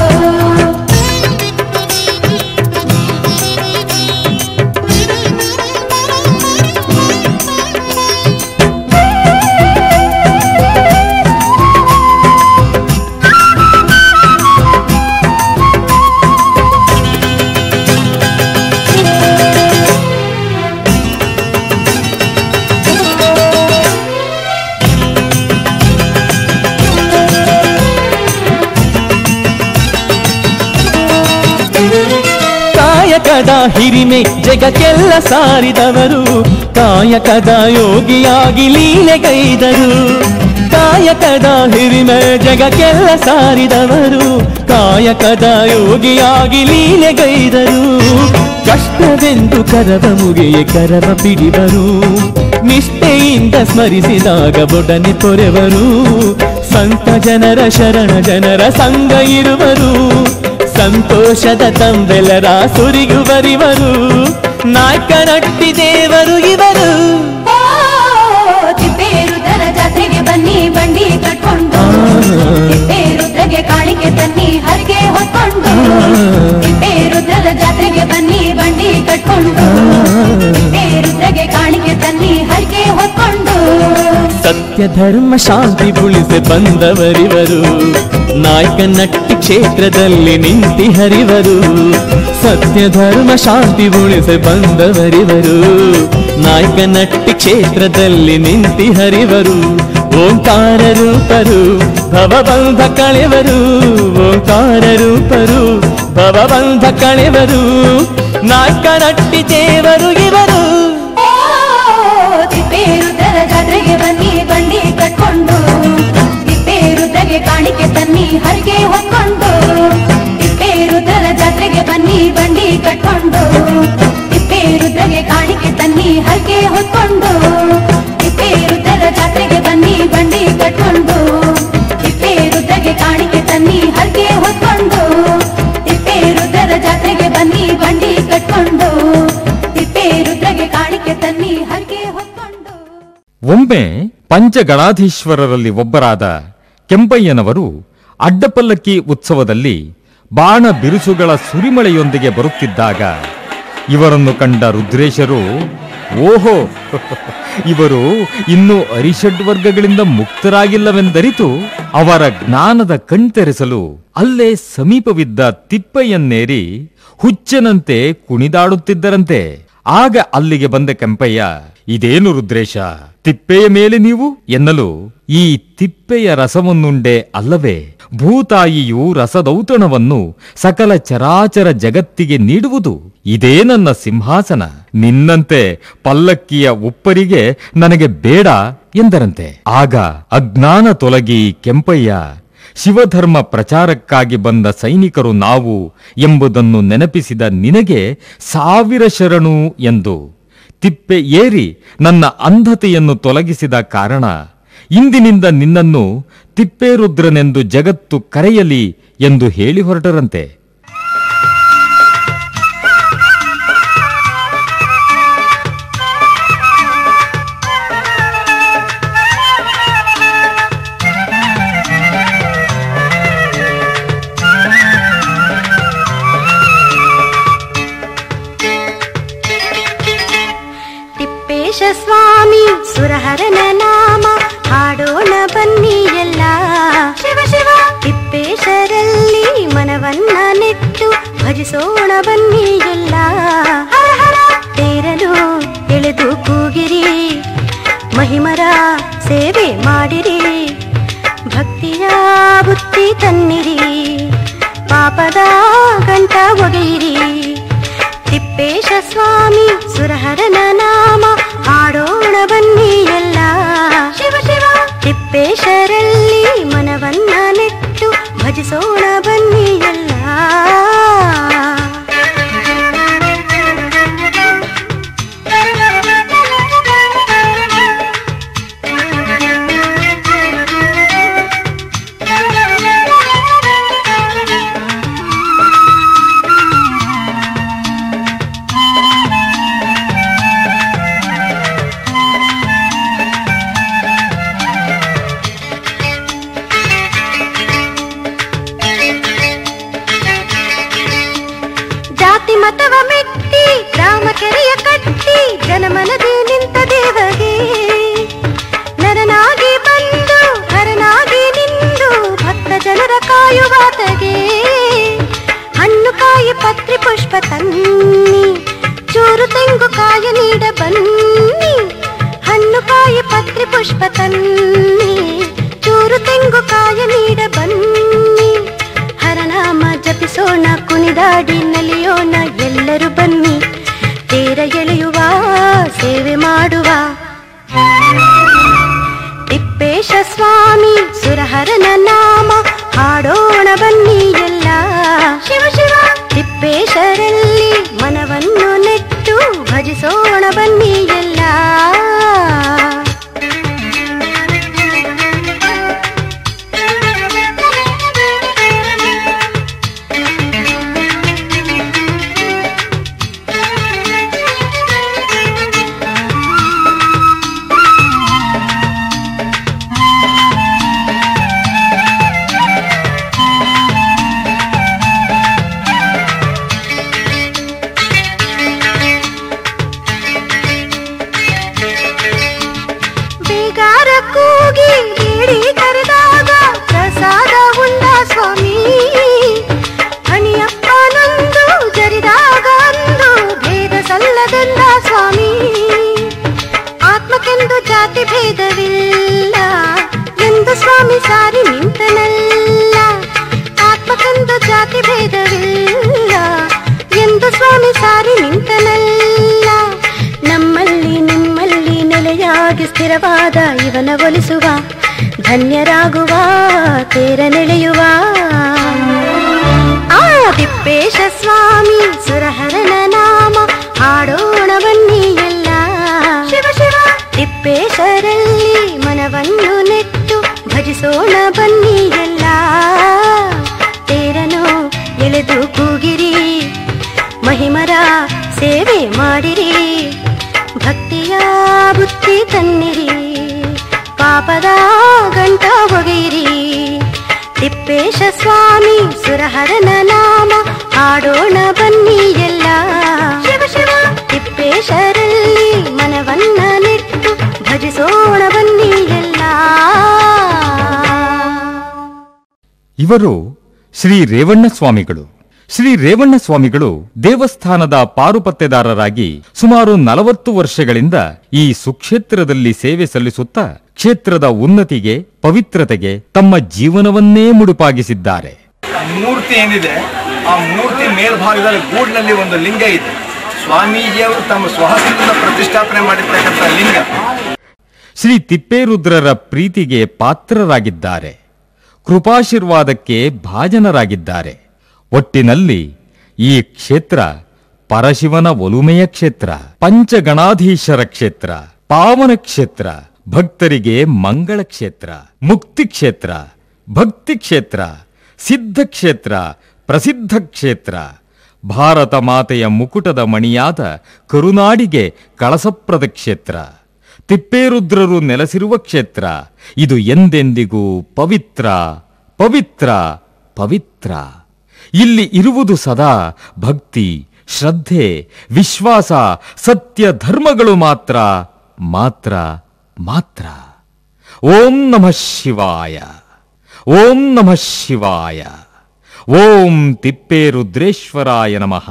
ಕಾಯಕದ ಹಿರಿಮೆ ಜಗಕ್ಕೆಲ್ಲ ಸಾರಿದವರು ಕಾಯಕದ ಯೋಗಿಯಾಗಿ ಲೀಲೆಗೈದರು ಕಾಯಕದ ಹಿರಿಮೆ ಜಗಕ್ಕೆಲ್ಲ ಸಾರಿದವರು ಕಾಯಕದ ಯೋಗಿಯಾಗಿ ಲೀಲೆಗೈದರು ಕಷ್ಟವೆಂದು ಕರವ ಮುಗಿಯೇ ಕರವ ಬಿಡಿವರು ನಿಷ್ಠೆಯಿಂದ ಸ್ಮರಿಸಿದಾಗ ಬೊಡನೆ ಪೊರೆವರು ಸಂತ ಜನರ ಶರಣ ಜನರ ಸಂಗ ಇರುವರು ಸಂತೋಷದ ತಂಬೆಲರ ಸುರಿಯುವರಿವರು ನಾಯಕ ನಟ್ಟಿ ದೇವರು ಇವರು ಓ, ತಿಪ್ಪೇರುದ್ರರ ಜಾತ್ರೆಗೆ ಬನ್ನಿ ಬಂಡಿ ಕಟ್ಕೊಂಡು ತಿಪ್ಪೇರುದ್ರಗೆ ಕಾಣಿಕೆ ತನ್ನಿ ಹರಕೆ ಹೊತ್ಕೊಂಡು ತಿಪ್ಪೇರುದ್ರರ ಜಾತ್ರೆಗೆ ಬನ್ನಿ ಬಂಡಿ ಕಟ್ಕೊಂಡು ತಿಪ್ಪೇರುದ್ರಗೆ ಕಾಣಿಕೆ ತನ್ನಿ ಹರಕೆ ಹೊತ್ಕೊಂಡು ಸತ್ಯ ಧರ್ಮ ಶಾಂತಿ ಉಳಿಸಿ ಬಂದವರಿವರು ನಾಯಕ ನಟ್ಟಿ ಕ್ಷೇತ್ರದಲ್ಲಿ ನಿಂತಿ ಹರಿವರು ಸತ್ಯ ಧರ್ಮ ಶಾಂತಿ ಉಳಿಸಿ ಬಂದವರಿವರು ನಾಯಕ ನಟ್ಟಿ ಕ್ಷೇತ್ರದಲ್ಲಿ ನಿಂತಿ ಹರಿವರು ಓಂಕಾರ ರೂಪರು ಭವಬಂಧ ಕಳೆವರು ಓಂಕಾರ ರೂಪರು ಭವಬಂಧ ಕಳೆವರು ನಾಯಕ ನಟ್ಟಿ ದೇವರು ಇವರು ಓ, ತಿಪ್ಪೇರುದ್ರರ ಜಾತ್ರೆಗೆ ಬನ್ನಿ ಬಂಡಿ ಕಟ್ಕೊಂಡು ತಿಪ್ಪೇರುದ್ರಗೆ ಕಾಣಿಕೆ ತನ್ನಿ ಹರಕೆ ಹೊತ್ಕೊಂಡು ತಿಪ್ಪೇರುದ್ರರ ಜಾತ್ರೆಗೆ ಬನ್ನಿ ಬಂಡಿ ಕಟ್ಕೊಂಡು ತಿಪ್ಪೇರುದ್ರಗೆ ಕಾಣಿಕೆ ತನ್ನಿ ಹರಕೆ ಹೊತ್ಕೊಂಡು ತಿಪ್ಪೇರುದ್ರರ ಜಾತ್ರೆಗೆ ಬನ್ನಿ ಬಂಡಿ ಕಟ್ಕೊಂಡು ತಿಪ್ಪೇರುದ್ರಗೆ ಕಾಣಿಕೆ ತನ್ನಿ ಹರಕೆ ಹೊತ್ಕೊಂಡು ತಿಪ್ಪೇರುದ್ರರ ಜಾತ್ರೆಗೆ ಬನ್ನಿ ಬಂಡಿ ಕಟ್ಕೊಂಡು ತಿಪ್ಪೇರುದ್ರಗೆ ಕಾಣಿಕೆ ತನ್ನಿ ಹರಕೆ ಹೊತ್ಕೊಂಡು ಒಮ್ಮೆ ಪಂಚಗಣಾಧೀಶ್ವರರಲ್ಲಿ ಒಬ್ಬರಾದ ಕೆಂಪಯ್ಯನವರು ಅಡ್ಡಪಲ್ಲಕ್ಕಿ ಉತ್ಸವದಲ್ಲಿ ಬಾಣ ಬಿರುಸುಗಳ ಸುರಿಮಳೆಯೊಂದಿಗೆ ಬರುತ್ತಿದ್ದಾಗ ಇವರನ್ನು ಕಂಡ ರುದ್ರೇಶರು ಓಹೋ ಇವರು ಇನ್ನೂ ಅರಿಷಡ್ ವರ್ಗಗಳಿಂದ ಮುಕ್ತರಾಗಿಲ್ಲವೆಂದರಿತು ಅವರ ಜ್ಞಾನದ ಕಣ್ತೆರೆಸಲು ಅಲ್ಲೇ ಸಮೀಪವಿದ್ದ ತಿಪ್ಪಯ್ಯನ್ನೇರಿ ಹುಚ್ಚನಂತೆ ಕುಣಿದಾಡುತ್ತಿದ್ದರಂತೆ ಆಗ ಅಲ್ಲಿಗೆ ಬಂದ ಕೆಂಪಯ್ಯ ಇದೇನು ರುದ್ರೇಶ ತಿಪ್ಪೆಯ ಮೇಲೆ ನೀವು ಎನ್ನಲು ಈ ತಿಪ್ಪೆಯ ರಸವನ್ನುಂಡೆ ಅಲ್ಲವೇ ಭೂತಾಯಿಯು ರಸದೌತಣವನ್ನು ಸಕಲ ಚರಾಚರ ಜಗತ್ತಿಗೆ ನೀಡುವುದು ಇದೇ ನನ್ನ ಸಿಂಹಾಸನ ನಿನ್ನಂತೆ ಪಲ್ಲಕ್ಕಿಯ ಉಪ್ಪರಿಗೆ ನನಗೆ ಬೇಡ ಎಂದರಂತೆ ಆಗ ಅಜ್ಞಾನ ತೊಲಗಿ ಕೆಂಪಯ್ಯ ಶಿವಧರ್ಮ ಪ್ರಚಾರಕ್ಕಾಗಿ ಬಂದ ಸೈನಿಕರು ನಾವು ಎಂಬುದನ್ನು ನೆನಪಿಸಿದ ನಿನಗೆ ಸಾವಿರ ಶರಣು ಎಂದು ತಿಪ್ಪೆ ಏರಿ ನನ್ನ ಅಂಧತೆಯನ್ನು ತೊಲಗಿಸಿದ ಕಾರಣ ಇಂದಿನಿಂದ ನಿನ್ನನ್ನು ತಿಪ್ಪೇರುದ್ರನೆಂದು ಜಗತ್ತು ಕರೆಯಲಿ ಎಂದು ಹೇಳಿ ಹೊರಟರಂತೆ ತಿಪ್ಪೇಶ ಸ್ವಾಮಿ ಸುರಹರನ ನಾಮ ಹಾಡೋಣ ಬನ್ನಿ ಎಲ್ಲ ಶಿವ ಶಿವ ತಿಪ್ಪೇಶರಲ್ಲಿ ಮನವನ್ನ ನೆಟ್ಟು ಭಜಿಸೋಣ ಬನ್ನಿ ಎಲ್ಲ ಹರ ಹರ ತೇರಲು ಎಳೆದು ಕೂಗಿರಿ ಮಹಿಮರ ಸೇವೆ ಮಾಡಿರಿ ಭಕ್ತಿಯ ಬುತ್ತಿ ತನ್ನಿರಿ ಪಾಪದ ಗಂಟ ಒಗೆಯಿರಿ ತಿಪ್ಪೇಶ ಸ್ವಾಮಿ ಸುರಹರನ ನಾಮ ಹಾಡೋಣ ಬನ್ನಿ ಎಲ್ಲ ಶಿವ ಶಿವ ತಿಪ್ಪೇಶರಲ್ಲಿ ಮನವನ್ನ ನೆಟ್ಟು ಭಜಿಸೋಣ ಬನ್ನಿ ಎಲ್ಲ ಜಾತಿ ಮತವ ಮೆಟ್ಟಿ ಗ್ರಾಮ ಕೆರೆಯ ಕಟ್ಟಿ ಜನಮನದಿ ನಿಂತ ದೇವಗೆ ನರನಾಗಿ ಬಂದು ಹರನಾಗಿ ನಿಂದು ಭಕ್ತ ಜನರ ಕಾಯುವಾತಗೆ ಹಣ್ಣು ಕಾಯಿ ಪತ್ರಿ ಪುಷ್ಪ ತನ್ನಿ ಚೂರು ತೆಂಗು ಕಾಯ ನೀಡ ಬನ್ನಿ ಹಣ್ಣು ಕಾಯಿ ಪತ್ರಿ ಪುಷ್ಪ ತನ್ನಿ ಚೂರು ತೆಂಗು ಕಾಯ ನೀಡ ಬನ್ನಿ ಹರನಾಮ ಜಪಿಸೋಣ ಕುಣಿದಾಡಿ ನಲಿಯೋಣ ಎಲ್ಲರೂ ಬನ್ನಿ ತೇರ ಎಳೆಯುವ ಸೇವೆ ಮಾಡುವ ತಿಪ್ಪೇಶ ಸ್ವಾಮಿ ಸುರಹರನ ನಾಮ ಹಾಡೋಣ ಬನ್ನಿ ಎಲ್ಲ ಶಿವ ಶಿವ ತಿಪ್ಪೇಶರಲ್ಲಿ ಮನವನ್ನು ನೆಟ್ಟು ಭಜಿಸೋಣ ಬನ್ನಿ ಎಲ್ಲ ಬೇಗಾರ ಕೂಗಿ ಬೇಡಿ ಕರೆದಾಗ ಪ್ರಸಾದ ಉಂಡ ಸ್ವಾಮಿ ಹಣಿಯಪ್ಪನೊಂದು ಜರಿದಾಗ ಅಂದು ಭೇದ ಸಲ್ಲದೆಂದ ಸ್ವಾಮಿ ಆತ್ಮಕ್ಕೆಂದು ಜಾತಿ ಭೇದವಿಲ್ಲ ಎಂದು ಸ್ವಾಮಿ ಸಾರಿ ನಿಂತನಲ್ಲ ಆತ್ಮಕ್ಕೆಂದು ಜಾತಿ ಭೇದವಿಲ್ಲ ಎಂದು ಸ್ವಾಮಿ ಸಾರಿ ನಿಂತನಲ್ಲ ನಮ್ಮಲ್ಲಿ ನಿಮ್ಮಲ್ಲಿ ನೆಲೆಯಾಗಿ ಸ್ಥಿರವಾದ ಇವನ ಒಲಿಸುವ ಧನ್ಯರಾಗುವ ತೇರ ನೆಳೆಯುವ ಆ ತಿಪ್ಪೇಶ ಸ್ವಾಮಿ ಸುರಹರನ ನಾಮ ಹಾಡೋಣ ಬನ್ನಿ ಎಲ್ಲ ಶಿವ ಶಿವ ತಿಪ್ಪೇಶರಲ್ಲಿ ಮನವನ್ನು ನೆಟ್ಟು ಭಜಿಸೋಣ ಬನ್ನಿ ಎಲ್ಲ ತೇರನು ಎಳೆದು ಕೂಗಿರಿ ಮಹಿಮರ ಸೇವೆ ಮಾಡಿರಿ ಭಕ್ತಿಯ ಬುತ್ತಿ ತನ್ನಿರಿ ಪಾಪದ ಗಂಟ ಒಗೆಯಿರಿ ತಿಪ್ಪೇಶ ಸ್ವಾಮಿ ಸುರಹರನ ನಾಮ ಹಾಡೋಣ ಬನ್ನಿ ಎಲ್ಲ ಶಿವ ಶಿವ ತಿಪ್ಪೇಶರಲ್ಲಿ ಮನವನ್ನ ನೆಟ್ಟು ಭಜಿಸೋಣ ಬನ್ನಿ ಎಲ್ಲ ಇವರು ಶ್ರೀ ರೇವಣ್ಣ ಸ್ವಾಮಿಗಳು ಶ್ರೀ ರೇವಣ್ಣ ಸ್ವಾಮಿಗಳು ದೇವಸ್ಥಾನದ ಪಾರುಪತ್ತೆದಾರರಾಗಿ ಸುಮಾರು ನಲವತ್ತು ವರ್ಷಗಳಿಂದ ಈ ಸುಕ್ಷೇತ್ರದಲ್ಲಿ ಸೇವೆ ಸಲ್ಲಿಸುತ್ತಾ ಕ್ಷೇತ್ರದ ಉನ್ನತಿಗೆ ಪವಿತ್ರತೆಗೆ ತಮ್ಮ ಜೀವನವನ್ನೇ ಮುಡುಪಾಗಿಸಿದ್ದಾರೆ ಮೂರ್ತಿ ಏನಿದೆ ಆ ಮೂರ್ತಿ ಮೇಲ್ಭಾಗದಲ್ಲಿ ಗೂಡಿನಲ್ಲಿ ಒಂದು ಲಿಂಗ ಇದೆ ಸ್ವಾಮೀಜಿಯವರು ತಮ್ಮ ಸ್ವಹಸ್ತದಿಂದ ಪ್ರತಿಷ್ಠಾಪನೆ ಮಾಡಿರ್ತಕ್ಕಂಥ ಲಿಂಗ ಶ್ರೀ ತಿಪ್ಪೇರುದ್ರರ ಪ್ರೀತಿಗೆ ಪಾತ್ರರಾಗಿದ್ದಾರೆ ಕೃಪಾಶೀರ್ವಾದಕ್ಕೆ ಭಾಜನರಾಗಿದ್ದಾರೆ ಒಟ್ಟಿನಲ್ಲಿ ಈ ಕ್ಷೇತ್ರ ಪರಶಿವನ ಒಲುಮೆಯ ಕ್ಷೇತ್ರ ಪಂಚಗಣಾಧೀಶರ ಕ್ಷೇತ್ರ ಪಾವನ ಕ್ಷೇತ್ರ ಭಕ್ತರಿಗೆ ಮಂಗಳ ಕ್ಷೇತ್ರ ಮುಕ್ತಿ ಕ್ಷೇತ್ರ ಭಕ್ತಿ ಕ್ಷೇತ್ರ ಸಿದ್ಧ ಕ್ಷೇತ್ರ ಪ್ರಸಿದ್ಧ ಕ್ಷೇತ್ರ ಭಾರತ ಮಾತೆಯ ಮುಕುಟದ ಮಣಿಯಾದ ಕರುನಾಡಿಗೆ ಕಳಸಪ್ರದ ಕ್ಷೇತ್ರ ತಿಪ್ಪೇರುದ್ರರು ನೆಲೆಸಿರುವ ಕ್ಷೇತ್ರ ಇದು ಎಂದೆಂದಿಗೂ ಪವಿತ್ರ ಪವಿತ್ರ ಪವಿತ್ರ ಇಲ್ಲಿ ಇರುವುದು ಸದಾ ಭಕ್ತಿ ಶ್ರದ್ಧೆ ವಿಶ್ವಾಸ ಸತ್ಯ ಧರ್ಮಗಳು ಮಾತ್ರ ಮಾತ್ರ ಮಾತ್ರ ಓಂ ನಮಃ ಶಿವಾಯ ಓಂ ನಮಃ ಶಿವಾಯ ಓಂ ತಿಪ್ಪೇರುದ್ರೇಶ್ವರಾಯ ನಮಃ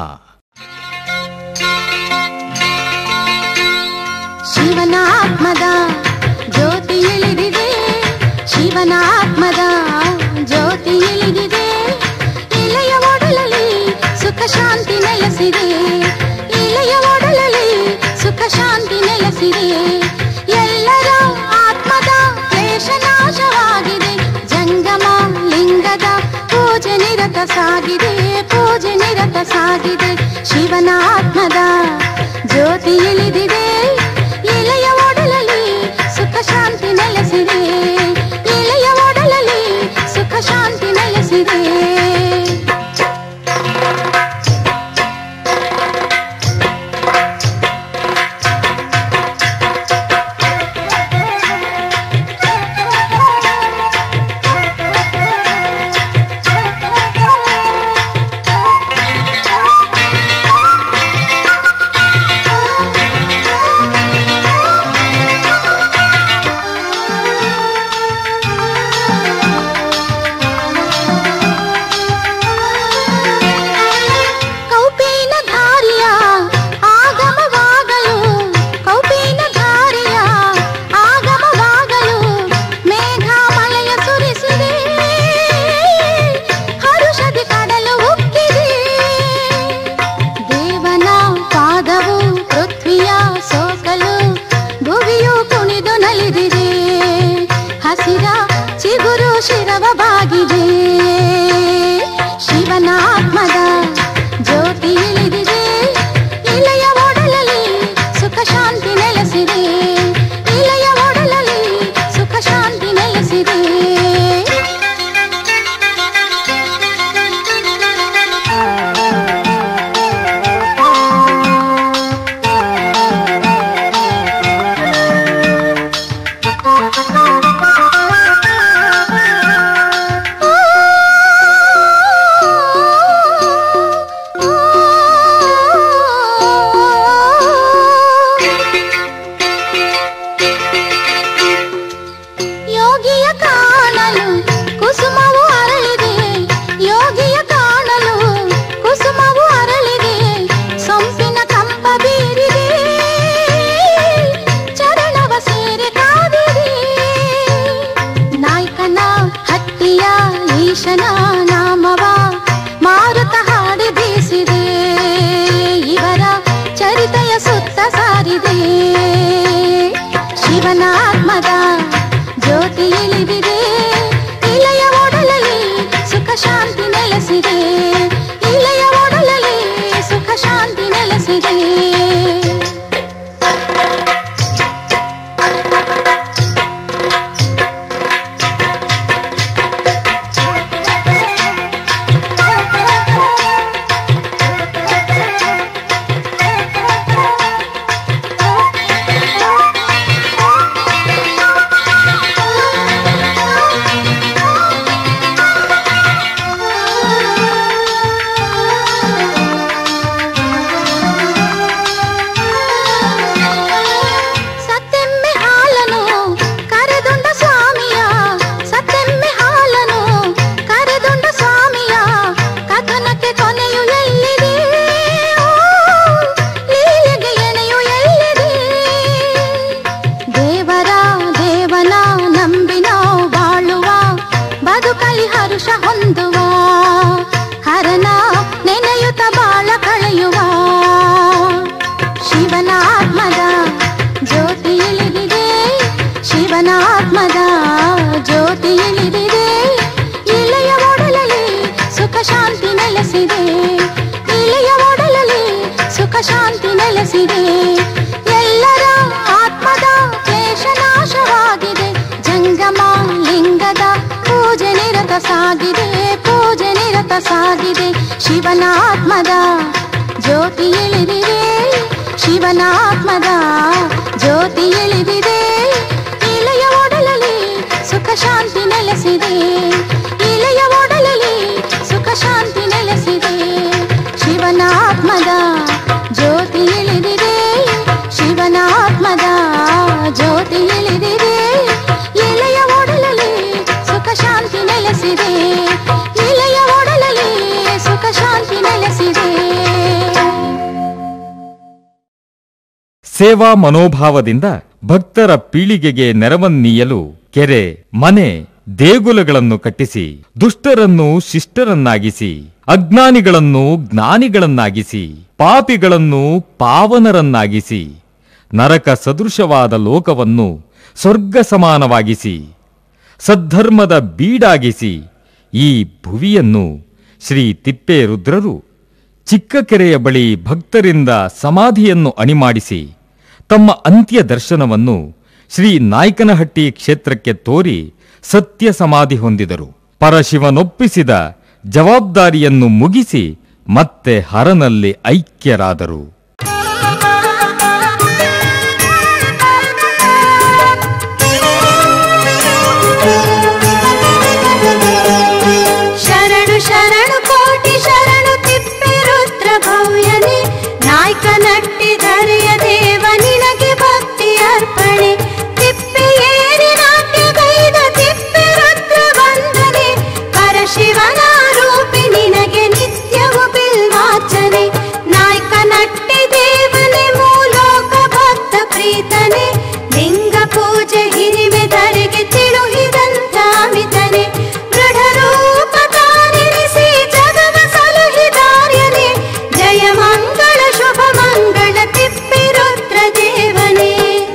ಶಿವನ ಆತ್ಮದ ಜ್ಯೋತಿ ಇಳಿದಿದೆ ಶಿವನ ಆತ್ಮದ ಜ್ಯೋತಿ ಇಳಿದಿದೆ ಇಲೆಯ ಒಡಲಲ್ಲಿ ಸುಖ ಶಾಂತಿ ನೆಲೆಸಿದೆ ಇಲೆಯ ಒಡಲಲ್ಲಿ ಸುಖ ಶಾಂತಿ ನೆಲೆಸಿದೆ ಎಲ್ಲರ ಆತ್ಮದ ಕ್ಲೇಶ ನಾಶವಾಗಿದೆ ಜಂಗಮ ಲಿಂಗದ ಪೂಜೆ ನಿರತ ಸಾಗಿದೆ ಪೂಜೆ ನಿರತ ಸಾಗಿದೆ ಶಿವನ ಆತ್ಮದ ಜ್ಯೋತಿ ಇಳಿದಿದೆ ಇಲೆಯ ಒಡಲಲ್ಲಿ ಸುಖ ಶಾಂತಿ ನೆಲೆಸಿದೆ ಇಲೆಯ ಒಡಲಲ್ಲಿ ಸುಖ ಶಾಂತಿ ನೆಲೆಸಿದೆ ಕೌಪೀನ ಧಾರಿಯ ಆಗಮವಾಗಲು ಕೌಪೀನ ಧಾರಿಯ ಆಗಮವಾಗಲು ಮೇಘ ಮಳೆಯ ಸುರಿಸಿದೆ ಹರುಷದಿ ಕಡಲು ಉಕ್ಕಿದೆ ದೇವನ ಪಾದವು ಪೃಥ್ವಿಯ ಸೋಕಲು ಭುವಿಯು ಕುಣಿದು ನಲಿದಿದೆ ಹಸಿರ ಚಿಗುರು ಶಿರವ ಬಾಗಿದೆ ಶಿವನ ಆತ್ಮದ ಜ್ಯೋತಿ ಇಳಿದಿದೆ ಇಲೆಯ ಒಡಲಲ್ಲಿ ಸುಖ ಶಾಂತಿ ನೆಲೆಸಿದೆ ಇಲೆಯ ಒಡಲಲ್ಲಿ ಸುಖ ಶಾಂತಿ ನೆಲೆಸಿದೆ ಯೋಗಿಯ ಕಾಣಲು ಕುಸುಮವು ಅರಳಿದೆ ಯೋಗಿಯ ಕಾಣಲು ಕುಸುಮವು ಅರಳಿದೆ ಸೊಂಪಿನ ಕಂಪ ಬೀರಿದೆ ಚರಣವ ಸೇರಿ ಕಾದಿದೆ ನಾಯ್ಕನ ಹಟ್ಟಿಯ ಈಶನ ನಾಮವ ಮಾರುತ ಹಾಡಿ ಬೀಸಿದೆ ಇವರ ಚರಿತೆಯ ಸುತ್ತ ಸಾರಿದೆ ಶಿವನ ಆತ್ಮದ ಜ್ಯೋತಿ ಇಳಿದಿದೆ ಇಲೆಯ ಒಡಲಲ್ಲಿ ಸುಖ ಶಾಂತಿ ನೆಲೆಸಿದೆ ಇಲೆಯ ಒಡಲಲ್ಲಿ ಸುಖ ಶಾಂತಿ ನೆಲೆಸಿದೆ ಿ ಸುತ್ತ ಸಾಗಿದೆ ಶಿವನಾತ್ಮದ ಜ್ಯೋತಿ ಇಳಿದಿದೆ ಶಿವನಾತ್ಮದ ಜ್ಯೋತಿ ಇಳಿದಿದೆ ಇಲೆಯ ಒಡಲಲ್ಲಿ ಸುಖ ಶಾಂತಿ ನೆಲೆಸಿದೆ ಇಲೆಯ ಒಡಲಲ್ಲಿ ಸುಖ ಶಾಂತಿ ನೆಲೆಸಿದೆ ಶಿವನಾತ್ಮದ ಜ್ಯೋತಿ ಇಳಿದಿದೆ ಶಿವನಾತ್ಮದ ಜ್ಯೋತಿ ಇಳಿದಿದೆ ಎಲೆಯ ಒಡಲಲ್ಲಿ ಸುಖ ಶಾಂತಿ ನೆಲೆಸಿದೆ ಎಲೆಯ ಒಡಲಲ್ಲಿ ಸುಖ ಶಾಂತಿ ನೆಲೆಸಿದೆ ಸೇವಾ ಮನೋಭಾವದಿಂದ ಭಕ್ತರ ಪೀಳಿಗೆಗೆ ನೆರವನ್ನೀಯಲು ಕೆರೆ ಮನೆ ದೇಗುಲಗಳನ್ನು ಕಟ್ಟಿಸಿ ದುಷ್ಟರನ್ನು ಶಿಷ್ಟರನ್ನಾಗಿಸಿ ಅಜ್ಞಾನಿಗಳನ್ನು ಜ್ಞಾನಿಗಳನ್ನಾಗಿಸಿ ಪಾಪಿಗಳನ್ನು ಪಾವನರನ್ನಾಗಿಸಿ ನರಕ ಸದೃಶವಾದ ಲೋಕವನ್ನು ಸ್ವರ್ಗ ಸಮಾನವಾಗಿಸಿ ಸದ್ಧರ್ಮದ ಬೀಡಾಗಿಸಿ ಈ ಭುವಿಯನ್ನು ಶ್ರೀ ತಿಪ್ಪೇರುದ್ರರು ಚಿಕ್ಕ ಕೆರೆಯ ಬಳಿ ಭಕ್ತರಿಂದ ಸಮಾಧಿಯನ್ನು ಅಣಿಮಾಡಿಸಿ ತಮ್ಮ ಅಂತ್ಯ ದರ್ಶನವನ್ನು ಶ್ರೀ ನಾಯ್ಕನಹಟ್ಟಿ ಕ್ಷೇತ್ರಕ್ಕೆ ತೋರಿ ಸತ್ಯ ಸಮಾಧಿ ಹೊಂದಿದರು ಪರಶಿವನೊಪ್ಪಿಸಿದ ಜವಾಬ್ದಾರಿಯನ್ನು ಮುಗಿಸಿ ಮತ್ತೆ ಹರನಲ್ಲಿ ಐಕ್ಯರಾದರು ಶರಣು ಶರಣು ಕೋಟಿ ಶರಣು ತಿಪ್ಪೆ ರುದ್ರ ಭವ್ಯನೆ ನಾಯ್ಕ ನಟ್ಟಿ ಧರೆಯ ದೇವ ನಿನಗೆ ಭಕ್ತಿ ಅರ್ಪಣೆ ತಿಪ್ಪೆ ಏರಿ ನಾಟ್ಯಗೈದ ತಿಪ್ಪೆ ರುದ್ರ ವಂದನೆ ಪರಶಿವನ ರೂಪಿ ನಿನಗೆ ನಿತ್ಯವು ಬಿಲ್ವಾರ್ಚನೆ ನಾಯ್ಕ ನಟ್ಟಿ ದೇವನೇ ಮೂಲೋಕ ಭಕ್ತ ಪ್ರೀತನೆ ಲಿಂಗ ಪೂಜೆ ಹಿರಿಮೆ ಧರೆಗೆ ತಿಳುಹಿದಂತ ಅಮಿತನೆ ದೃಢ ರೂಪ ತಾನಿರಿಸಿ ಜಗವ ಸಲಹಿದಾರ್ಯನೆ ಜಯ ಮಂಗಳ ಶುಭ ಮಂಗಳ ತಿಪ್ಪಿ ರುದ್ರ ದೇವನೇ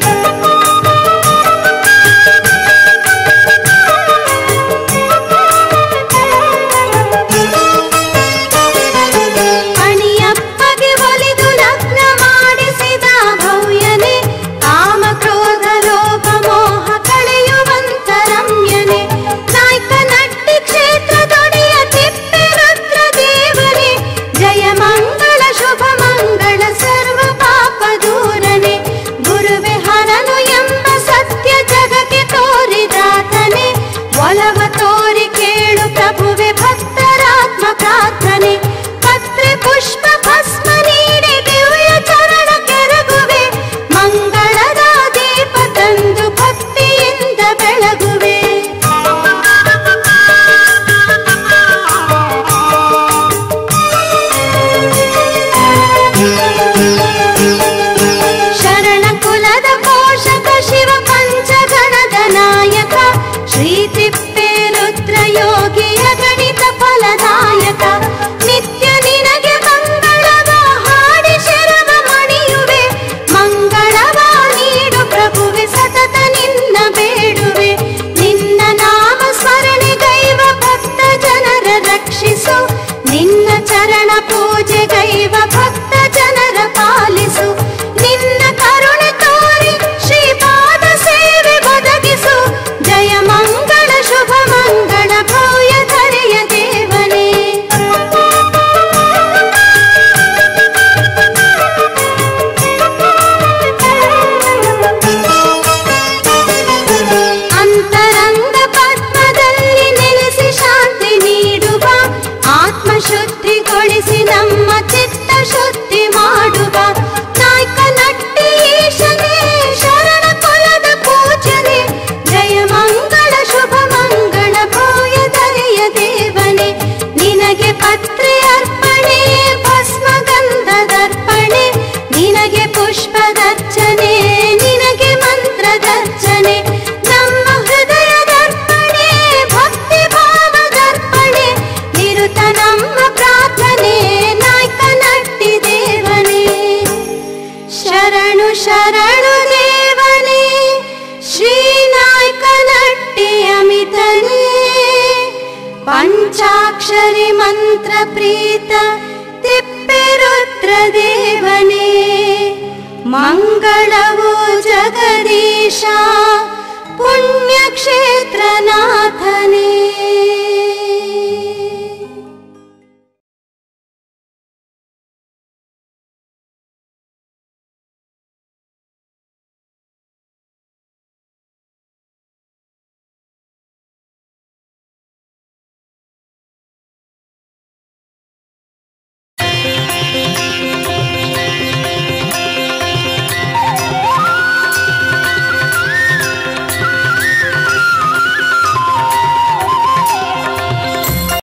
ಅಣಿಯಪ್ಪಗೆ ಒಲಿದು ಲಗ್ನ ಮಾಡಿಸಿದ ಭವ್ಯನೆ ಕಾಮ ಕ್ರೋಧ ಲೋಭ ಮೋಹ ಕಳೆಯುವಂತ ರಮ್ಯನೆ ನಾಯ್ಕ ನಟ್ಟಿ ಕ್ಷೇತ್ರದೊಡೆಯ ತಿಪ್ಪೆ ರುದ್ರ ದೇವನೇ ಜಯ ಮಂಗಳ ಶುಭ ಮಂಗಳ ಸರ್ವ ಪಾಪ ದೂರನೆ ಗುರುವೆ ಹರನು ಎಂಬ ಸತ್ಯ ಜಗಕ್ಕೆ ತೋರಿದಾತನೆ ಒಲವ ತೋರಿ ಕೇಳು ಪ್ರಭುವೆ ಭಕ್ತರಾತ್ಮ ಪ್ರಾರ್ಥನೆ ಪತ್ರೆ ಪುಷ್ಪ ಭಸ್ಮ ನೀಡಿ ದಿವ್ಯ ಚರಣ ಕೆರಗುವೆ ಮಂಗಳದ ದೀಪ ತಂದು ಭಕ್ತಿಯಿಂದ ಬೆಳಗುವೆ ಶರಣ ಕುಲದ ಪೋಷಕ ಶಿವ ಪಂಚಗಣದ ನಾಯಕ ಶ್ರೀ ತಿಪ್ಪೆ ರುದ್ರ ಯೋಗಿಯ ಗಣಿತ ಫಲದಾಯಕ ನಿತ್ಯ ನಿನಗೆ ಮಂಗಳವ ಹಾಡಿ ಶರವ ಮಣಿಯುವೆ ಮಂಗಳವ ನೀಡು ಪ್ರಭುವೆ ಸತತ ನಿನ್ನ ಬೇಡುವೆ ನಿನ್ನ ನಾಮ ಸ್ಮರಣೆ ಗೈವ ಭಕ್ತ ಜನರ ರಕ್ಷಿಸು ನಿನ್ನ ಚರಣ ಪೂಜೆ ಗೈವ ಭಕ್ತ ಜನರ ಪಾಲಿಸು ನಿನ್ನ ಕರುಣೆ ತೋರಿ ಶ್ರೀಪಾದ ಸೇವೆ ಒದಗಿಸು ಜಯ ಮಂಗಳ ಶುಭ ಮಂಗಳ ಭವ್ಯ ಧರೆಯ ದೇವನೇ ಅಂತರಂಗ ಪದ್ಮದಲ್ಲಿ ನೆಲೆಸಿ ಶಾಂತಿ ನೀಡುವ ಆತ್ಮ ಶುದ್ಧಿಗೊಳಿಸಿ ನಮ್ಮ ಚಿತ್ತ ಶುದ್ಧಿ ಮಾಡುವ ನಾಯ್ಕ ನಟ್ಟಿ ಈಶನೇ ಶರಣ ಕುಲದ ಪೂಜನೆ ಜಯ ಮಂಗಳ ಶುಭ ಮಂಗಳ ಭೂಯ ಧರೆಯ ದೇವನೇ ನಿನಗೆ ಪತ್ರೆ ಅರ್ಪಣೆ ಭಸ್ಮ ಗಂಧದರ್ಪಣೆ ನಿನಗೆ ಪುಷ್ಪದರ್ಚನೆ ನಿನಗೆ ಮಂತ್ರದರ್ಚನೆ ನಮ್ಮ ಹೃದಯದರ್ಪಣೆ ಭಕ್ತಿ ಭಾವದರ್ಪಣೆ ನಿರುತ ನಮ್ಮ ಪ್ರಾರ್ಥನೆ ನಾಯ್ಕ ನಟ್ಟಿ ದೇವನೇ ಶರಣು ಶರಣು ದೇವನೇ ಶ್ರೀ ನಾಯ್ಕ ನಟ್ಟಿ ಅಮಿತನೇ ಪಂಚಾಕ್ಷರಿ ಮಂತ್ರ ಪ್ರೀತ ತಿಪ್ಪೆ ರುದ್ರ ದೇವನೇ ಮಂಗಳವು ಜಗದೀಶ ಪುಣ್ಯಕ್ಷೇತ್ರ ನಾಯಕ